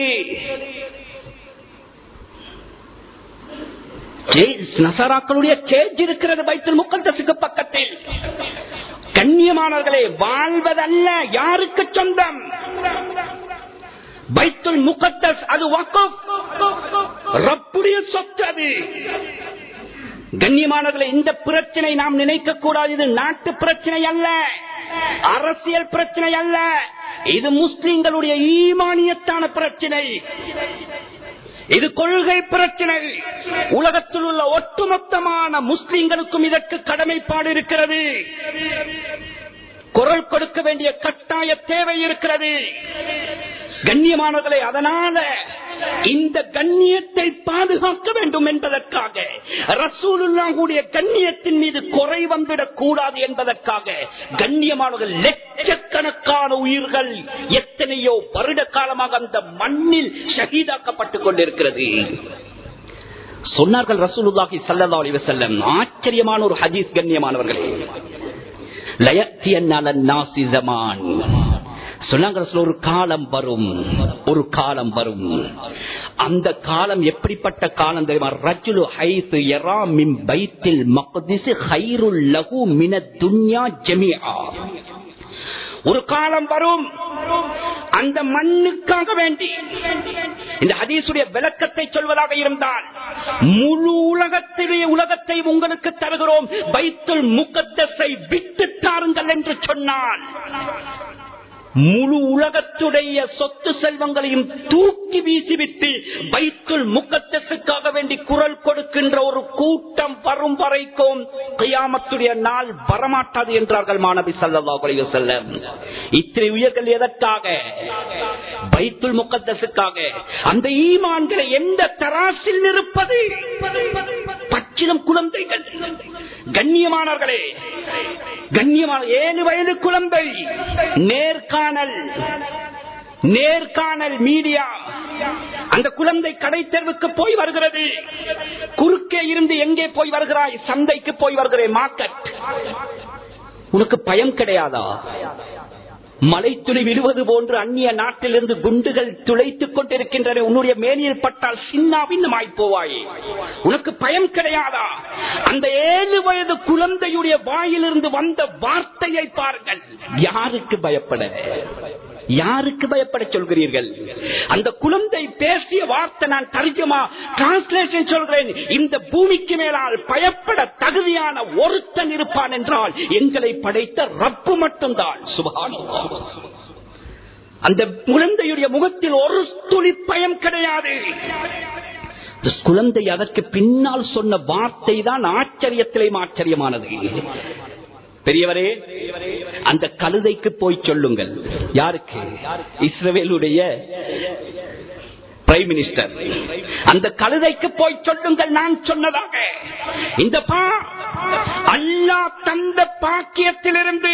நசராக்களுடைய சேஜ் இருக்கிறது பைத்தல் முக்கந்தசுக்கு பக்கத்தில் கண்ணியமானவர்களே வாழ்வதல்ல யாருக்கு சொந்தம் பைத்துல் முகத்தஸ் அது வக்கப் ரப்புடைய சொத்து அது கண்ணியமானவர்களை இந்த பிரச்சனை நாம் நினைக்க கூடாது இது நாட்டு பிரச்சனை அல்ல அரசியல் பிரச்சனை அல்ல இது முஸ்லிம்களுடைய ஈமானியத்தான பிரச்சனை இது கொள்கை பிரச்சனை உலகத்தில் உள்ள ஒட்டுமொத்தமான முஸ்லிம்களுக்கும் இதற்கு கடமைப்பாடு இருக்கிறது குரல் கொடுக்க வேண்டிய கட்டாய தேவை இருக்கிறது கண்ணியமானவர்களை அதனால இந்த கண்ணியத்தை பாதுகாக்க வேண்டும் என்பதற்காக ரசூலுல்லாவுடைய கண்ணியத்தின் மீது குறை வந்துடக் கூடாது என்பதற்காக கண்ணியமானவர்கள் லட்சக்கணக்கான உயிர்கள் எத்தனையோ வருட காலமாக அந்த மண்ணில் ஷஹீதாக்கப்பட்டுக் கொண்டிருக்கிறது சொன்னார்கள் ரசூலுல்லாஹி சல்லா அலி வசல்லம் ஆச்சரியமான ஒரு ஹதீஸ் கண்ணியமானவர்களே லயத்தியன்னால நாசி ஜமான் சொன்னாங்க ஒரு காலம் வரும் ஒரு காலம் வரும் அந்த காலம் எப்படிப்பட்ட காலம் தெரியுமா ரஜுலு ஹைத்து யரா மின் பைத்தில் மக்திஸ் ஹைருல் லகு மின துன்யா ஜமிஆ ஒரு காலம் வரும் அந்த மண்ணுக்காக வேண்டி இந்த ஹதீசுடைய விளக்கத்தை சொல்வதாக இருந்தால் முழு உலகத்திலே உலகத்தை உங்களுக்கு தருகிறோம் பைத்துல் முக்கத்தஸை விட்டு தாருங்கள் என்று சொன்னான் முழு உலகத்துடைய சொத்து செல்வங்களையும் தூக்கி வீசிவிட்டு பைத்துல் முக்கத்தசுக்காக வேண்டி குரல் கொடுக்கின்ற ஒரு கூட்டம் வரும் வரைக்கும் கையாமத்துடைய நாள் வரமாட்டாது என்றார்கள் மாணவி சல்லா செல்லம் இத்தனை உயர்கள் எதற்காக பைத்துல் முக்கத்தசுக்காக அந்த ஈமான்களை எந்த தராசில் இருப்பது பச்சிலம் குழந்தைகள் கண்ணியமானவர்களே கண்ணியமான ஏழு வயது குழந்தை நேர்காணல் நேர்காணல் மீடியா அந்த குழந்தை கடை தெருவுக்கு போய் வருகிறது குறுக்கே இருந்து எங்கே போய் வருகிறாய் சந்தைக்கு போய் வருகிறேன் மார்க்கெட் உனக்கு பயம் கிடையாதா மலை துளி விடுவது போன்று அந்நிய நாட்டிலிருந்து குண்டுகள் துளைத்துக் கொண்டிருக்கின்றன உன்னுடைய மேனியில் பட்டால் சின்னாவின்னுமாய் போவாயே உனக்கு பயம் கிடையாதா அந்த ஏழு வயது குழந்தையுடைய வாயிலிருந்து வந்த வார்த்தையை பாருங்கள் யாருக்கு பயப்பட யாருக்கு பயப்பட சொல்கிறீர்கள் அந்த குழந்தை பேசிய வார்த்தை நான் தர்ஜமா டிரான்ஸ்லேஷன் சொல்கிறேன் இந்த பூமிக்கு மேலால் பயப்பட தகுதியான ஒருத்தன் இருப்பான் என்றால் எங்களை படைத்த ரப்பு மட்டும்தான் சுபானம் அந்த குழந்தையுடைய முகத்தில் ஒரு துளி பயம் கிடையாது குழந்தை அதற்கு பின்னால் சொன்ன வார்த்தை தான் ஆச்சரியத்திலே ஆச்சரியமானது பெரியவரே அந்த கழுதைக்கு போய் சொல்லுங்கள் யாருக்கு இஸ்ரவேலுடைய பிரைம் மினிஸ்டர் அந்த கழுதைக்கு போய் சொல்லுங்கள் நான் சொன்னதாக இந்த பா அல்லா தந்த பாக்கியத்திலிருந்து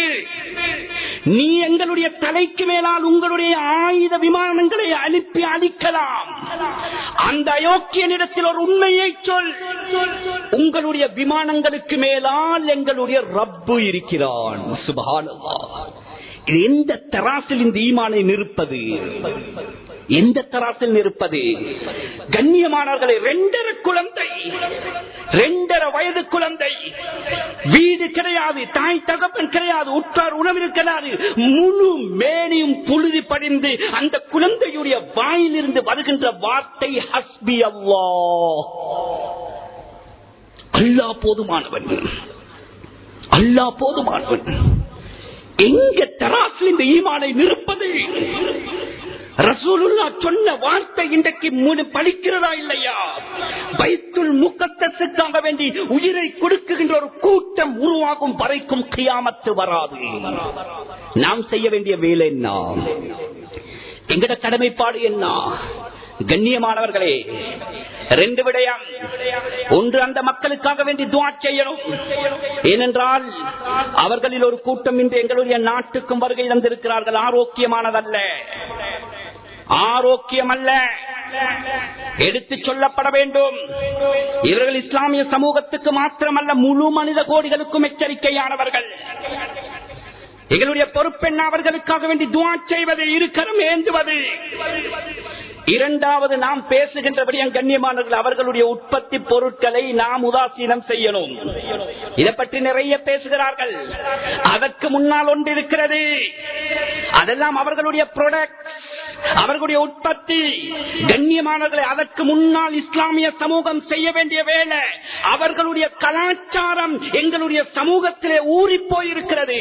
நீ எங்களுடைய தலைக்கு மேலால் உங்களுடைய ஆயுத விமானங்களை அனுப்பி அழிக்கலாம் அந்த அயோக்கியனிடத்தில் ஒரு உண்மையை சொல் உங்களுடைய விமானங்களுக்கு மேலால் எங்களுடைய ரப்பு இருக்கிறான் சுபானவா எந்த தராசில் இந்த ஈமானை நிற்பது எந்த தராசில் நிற்பது கண்ணியமானவர்களை ரெண்டரை குழந்தை ரெண்டரை வயது குழந்தை வீடு கிடையாது தாய் தகப்பன் கிடையாது உற்றார் உணவு கிடையாது முழு மேனியும் புழுதி படிந்து அந்த குழந்தையுடைய வாயிலிருந்து வருகின்ற வார்த்தை ஹஸ்பி அல்லா அல்லா போதுமானவன் அல்லா போதுமானவன் எங்க தராசில் இந்த ஈமானை நிற்பது ரசூலுல்லா சொன்ன வார்த்தை இன்றைக்கு மூணு பழிக்கிறதா இல்லையா பைத்துல் முக்கத்தசுக்காக வேண்டி உயிரை கொடுக்குகின்ற ஒரு கூட்டம் உருவாகும் வரைக்கும் கியாமத்து வராது நாம் செய்ய வேண்டிய வேலை என்ன எங்கட கடமைப்பாடு என்ன கண்ணியமானவர்களே ரெண்டு விடயம் ஒன்று அந்த மக்களுக்காக வேண்டி துவா செய்யணும் ஏனென்றால் அவர்களில் ஒரு கூட்டம் இன்று எங்களுடைய நாட்டுக்கும் வருகை தந்திருக்கிறார்கள் ஆரோக்கியமானதல்ல ஆரோக்கியம் அல்ல எடுத்து சொல்லப்பட வேண்டும் இவர்கள் இஸ்லாமிய சமூகத்துக்கு மாத்திரமல்ல முழு மனித கோடிகளுக்கும் எச்சரிக்கையானவர்கள் எங்களுடைய பொறுப்பெண்ண அவர்களுக்காக வேண்டி துவா செய்வது இருக்கரம் ஏந்துவது இரண்டாவது நாம் பேசுகின்றபடி கண்ணியமானவர்கள் அவர்களுடைய உற்பத்தி பொருட்களை நாம் உதாசீனம் செய்யணும் இதை பற்றி நிறைய பேசுகிறார்கள் அதற்கு முன்னால் ஒன்று இருக்கிறது அதெல்லாம் அவர்களுடைய ப்ராடக்ட் அவர்களுடைய உற்பத்தி கண்ணியமானவர்களை அதற்கு முன்னால் இஸ்லாமிய சமூகம் செய்ய வேண்டிய வேலை அவர்களுடைய கலாச்சாரம் எங்களுடைய சமூகத்திலே ஊறி போயிருக்கிறது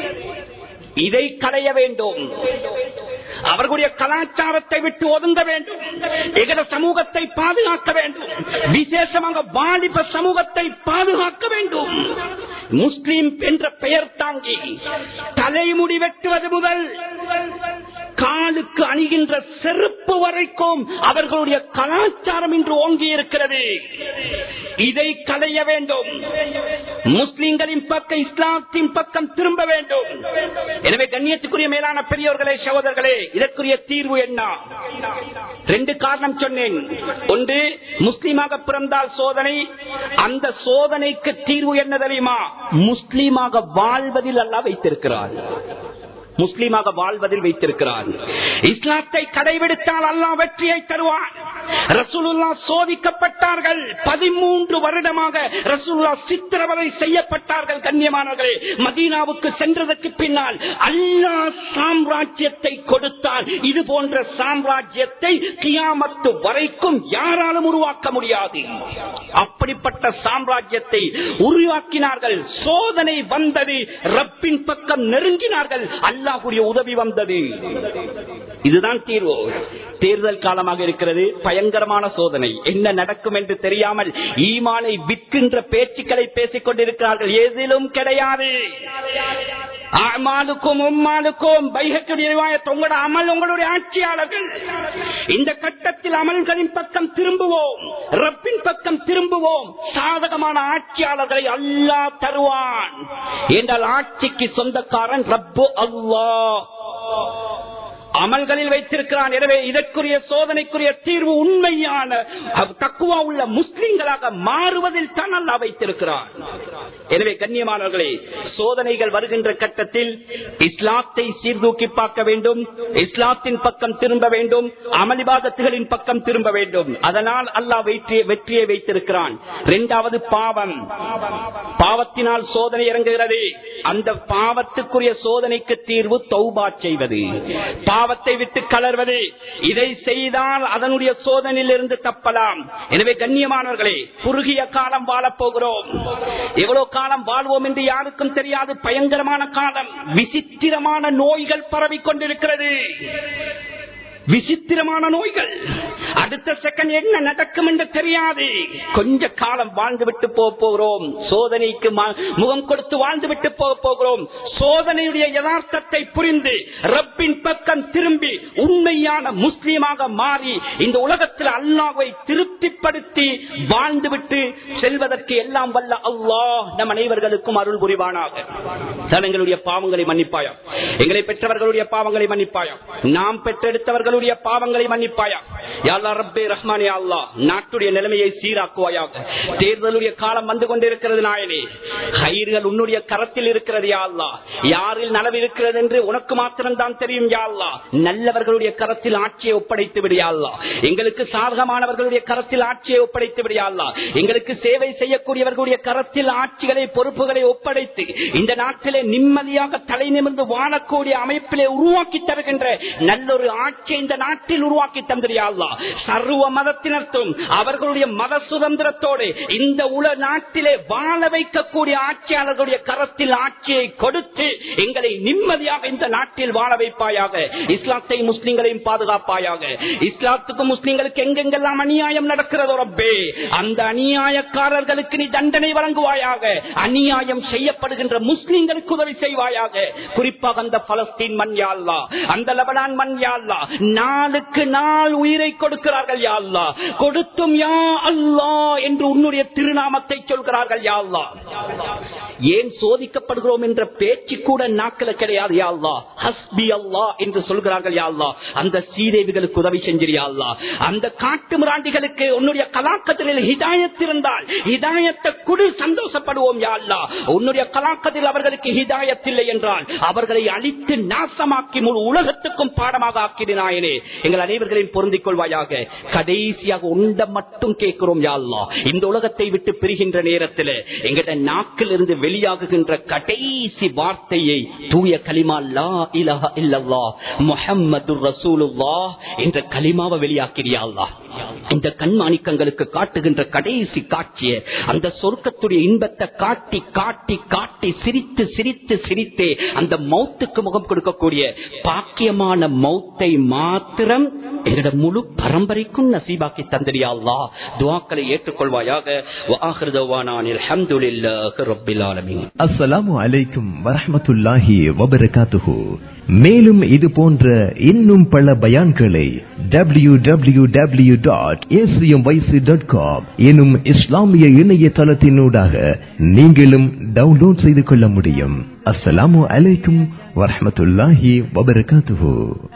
இதை களைய வேண்டும் அவர்களுடைய கலாச்சாரத்தை விட்டு ஒதுங்க வேண்டும் எகட சமூகத்தை பாதுகாக்க வேண்டும் விசேஷமாக வாலிப சமூகத்தை பாதுகாக்க வேண்டும் முஸ்லீம் என்ற பெயர் தாங்கி தலைமுடி வெட்டுவது முதல் காலுக்கு அணிகின்ற செருப்பு வரைக்கும் அவர்களுடைய கலாச்சாரம் இன்று ஓங்கி இருக்கிறது இதை களைய வேண்டும் முஸ்லிம்களின் பக்கம் இஸ்லாத்தின் பக்கம் திரும்ப வேண்டும் எனவே கண்ணியத்துக்குரிய மேலான பெரியவர்களே சகோதரர்களே இதற்குரிய தீர்வு என்ன ரெண்டு காரணம் சொன்னேன் ஒன்று முஸ்லீமாக பிறந்தால் சோதனை அந்த சோதனைக்கு தீர்வு என்ன தெரியுமா முஸ்லீமாக வாழ்வதில் அல்ல வைத்திருக்கிறார் முஸ்லீமாக வாழ்வதில் வைத்திருக்கிறார் இஸ்லாத்தை கடைபிடித்தால் அல்லா வெற்றியை தருவான் ரசூலுல்லா சோதிக்கப்பட்டார்கள் பதிமூன்று வருடமாக ரசூலுல்லா சித்திரவதை செய்யப்பட்டார்கள் கண்ணியமானவர்களே மதீனாவுக்கு சென்றதற்கு பின்னால் அல்லா சாம்ராஜ்யத்தை கொடுத்தால் இது போன்ற சாம்ராஜ்யத்தை கியாமத்து வரைக்கும் யாராலும் உருவாக்க முடியாது அப்படிப்பட்ட சாம்ராஜ்யத்தை உருவாக்கினார்கள் சோதனை வந்தது ரப்பின் பக்கம் நெருங்கினார்கள் அல்லாஹுடைய உதவி வந்தது இதுதான் தீர்வு தேர்தல் காலமாக இருக்கிறது பயங்கரமான சோதனை என்ன நடக்கும் என்று தெரியாமல் ஈமானை விற்கின்ற பேச்சுக்களை பேசிக் கொண்டிருக்கிறார்கள் எதிலும் கிடையாது அமாலுக்கும் உம்மாலுக்கும் பைகத்துடைய உங்களோட அமல் உங்களுடைய ஆட்சியாளர்கள் இந்த கட்டத்தில் அமல்களின் பக்கம் திரும்புவோம் ரப்பின் பக்கம் திரும்புவோம் சாதகமான ஆட்சியாளர்களை அல்லா தருவான் என்றால் ஆட்சிக்கு சொந்தக்காரன் ரப்பு அல்லா அமல்களில் வைத்திருக்கிறான் எனவே இதற்குரிய சோதனைக்குரிய தீர்வு உண்மையான தக்குவா உள்ள முஸ்லிம்களாக மாறுவதில் தான் அல்லா வைத்திருக்கிறான் எனவே கண்ணியமானவர்களே சோதனைகள் வருகின்ற கட்டத்தில் இஸ்லாத்தை சீர்தூக்கி பார்க்க வேண்டும் இஸ்லாத்தின் பக்கம் திரும்ப வேண்டும் அமளிபாதத்துகளின் பக்கம் திரும்ப வேண்டும் அதனால் அல்லா வெற்றியை வைத்திருக்கிறான் இரண்டாவது பாவம் பாவத்தினால் சோதனை இறங்குகிறது அந்த பாவத்துக்குரிய சோதனைக்கு தீர்வு தௌபா செய்வது பாவத்தை விட்டு கலர்வது இதை செய்தால் அதனுடைய சோதனையில் இருந்து தப்பலாம் எனவே கண்ணியமானவர்களே குறுகிய காலம் வாழப் போகிறோம் எவ்வளவு காலம் வாழ்வோம் என்று யாருக்கும் தெரியாது பயங்கரமான காலம் விசித்திரமான நோய்கள் பரவிக் கொண்டிருக்கிறது விசித்திரமான நோய்கள் அடுத்த செகண்ட் என்ன நடக்கும் என்று தெரியாது கொஞ்ச காலம் வாழ்ந்து விட்டு போக போகிறோம் சோதனைக்கு முகம் கொடுத்து வாழ்ந்து விட்டு போக போகிறோம் சோதனையுடைய யதார்த்தத்தை புரிந்து ரப்பின் பக்கம் திரும்பி உண்மையான முஸ்லீமாக மாறி இந்த உலகத்தில் அல்லாவை திருப்திப்படுத்தி வாழ்ந்துவிட்டு செல்வதற்கு எல்லாம் வல்ல அல்லாஹ் நம் அனைவர்களுக்கும் அருள் புரிவானாக எங்களுடைய பாவங்களை மன்னிப்பாயா எங்களை பெற்றவர்களுடைய பாவங்களை மன்னிப்பாயா நாம் பெற்றெடுத்தவர்கள் எங்களுடைய பாவங்களை மன்னிப்பாயா யாழ்லா ரப்பே ரஹ்மானே அல்லா நாட்டுடைய நிலைமையை சீராக்குவாயாக தேர்தலுடைய காலம் வந்து கொண்டிருக்கிறது நாயனே கயிறுகள் உன்னுடைய கரத்தில் இருக்கிறது யாழ்லா யாரில் நலவு இருக்கிறது என்று உனக்கு மாத்திரம் தான் தெரியும் யாழ்லா நல்லவர்களுடைய கரத்தில் ஆட்சியை ஒப்படைத்து விடியாள்லா எங்களுக்கு சாதகமானவர்களுடைய கரத்தில் ஆட்சியை ஒப்படைத்து விடியாள்லா எங்களுக்கு சேவை செய்யக்கூடியவர்களுடைய கரத்தில் ஆட்சிகளை பொறுப்புகளை ஒப்படைத்து இந்த நாட்டிலே நிம்மதியாக தலை நிமிர்ந்து வாழக்கூடிய அமைப்பிலே உருவாக்கி தருகின்ற நல்லொரு ஆட்சியை இந்த நாட்டில் உருவாக்கி தந்திரியாள்லா சர்வ மதத்தினர்த்தும் அவர்களுடைய மத சுதந்திரத்தோடு இந்த உல நாட்டிலே வாழ வைக்கக்கூடிய ஆட்சியாளர்களுடைய கரத்தில் ஆட்சியை கொடுத்து எங்களை நிம்மதியாக இந்த நாட்டில் வாழ வைப்பாயாக இஸ்லாத்தை முஸ்லிம்களையும் பாதுகாப்பாயாக இஸ்லாத்துக்கும் முஸ்லிம்களுக்கு எங்கெங்கெல்லாம் அநியாயம் நடக்கிறதோ ரப்பே அந்த அநியாயக்காரர்களுக்கு நீ தண்டனை வழங்குவாயாக அநியாயம் செய்யப்படுகின்ற முஸ்லிம்களுக்கு உதவி செய்வாயாக குறிப்பாக அந்த பலஸ்தீன் மண் யாழ்லா அந்த லபனான் மண் யாழ்லா நாளுக்கு நாள் உயிரை கொடுக்கிறார்கள் யா அல்லா கொடுத்தும் யா அல்லா என்று உன்னுடைய திருநாமத்தை சொல்கிறார்கள் யா அல்லா ஏன் சோதிக்கப்படுகிறோம் என்ற பேச்சு கூட நாக்கில கிடையாது யா அல்லா ஹஸ்பி அல்லா என்று சொல்கிறார்கள் யா அல்லா அந்த சீதேவிகளுக்கு உதவி செஞ்சிரியா அல்லா அந்த காட்டு மிராண்டிகளுக்கு உன்னுடைய கலாக்கத்தில் ஹிதாயத் இருந்தால் ஹிதாயத்தை குடி சந்தோஷப்படுவோம் யா அல்லா உன்னுடைய கலாக்கத்தில் அவர்களுக்கு ஹிதாயத் இல்லை என்றால் அவர்களை அழித்து நாசமாக்கி முழு உலகத்துக்கும் பாடமாக ஆக்கினாயனே எங்கள் அனைவர்களையும் பொருந்திக் கொள்வாயாக கடைசியாக உண்ட மட்டும் கேட்கிறோம் யா அல்லா இந்த உலகத்தை விட்டு பிரிகின்ற நேரத்தில் எங்கட நாக்கில் இருந்து வெளியாகுகின்ற கடைசி வார்த்தையை தூய கலிமா லா இலஹ இல்லல்லா முஹம்மது ரசூலுல்லா என்ற கலிமாவை வெளியாக்கிறியா அல்லா இந்த கண்மாணிக்கங்களுக்கு காட்டுகின்ற கடைசி காட்சிய அந்த சொர்க்கத்துடைய இன்பத்தை காட்டி காட்டி காட்டி சிரித்து சிரித்து சிரித்தே அந்த மௌத்துக்கு முகம் கொடுக்கக்கூடிய பாக்கியமான மௌத்தை மாத்திரம் எங்களோட முழு பரம்பரைக்கும் நசீபாக்கி தந்திரியா அல்லா துவாக்களை ஏற்றுக்கொள்வாயாக அஸ்ஸலாமு அலைக்கும் வரஹமத்துல்லாஹி வபரகாத்துஹு மேலும் இது போன்ற இன்னும் பல பயான்களை W W W dot ACM YC dot com எனும் இஸ்லாமிய இணையதளத்தினூடாக நீங்களும் டவுன்லோட் செய்து கொள்ள முடியும் அஸ்ஸலாமு அலைக்கும் வரஹமத்துல்லாஹி வபரகாத்துஹு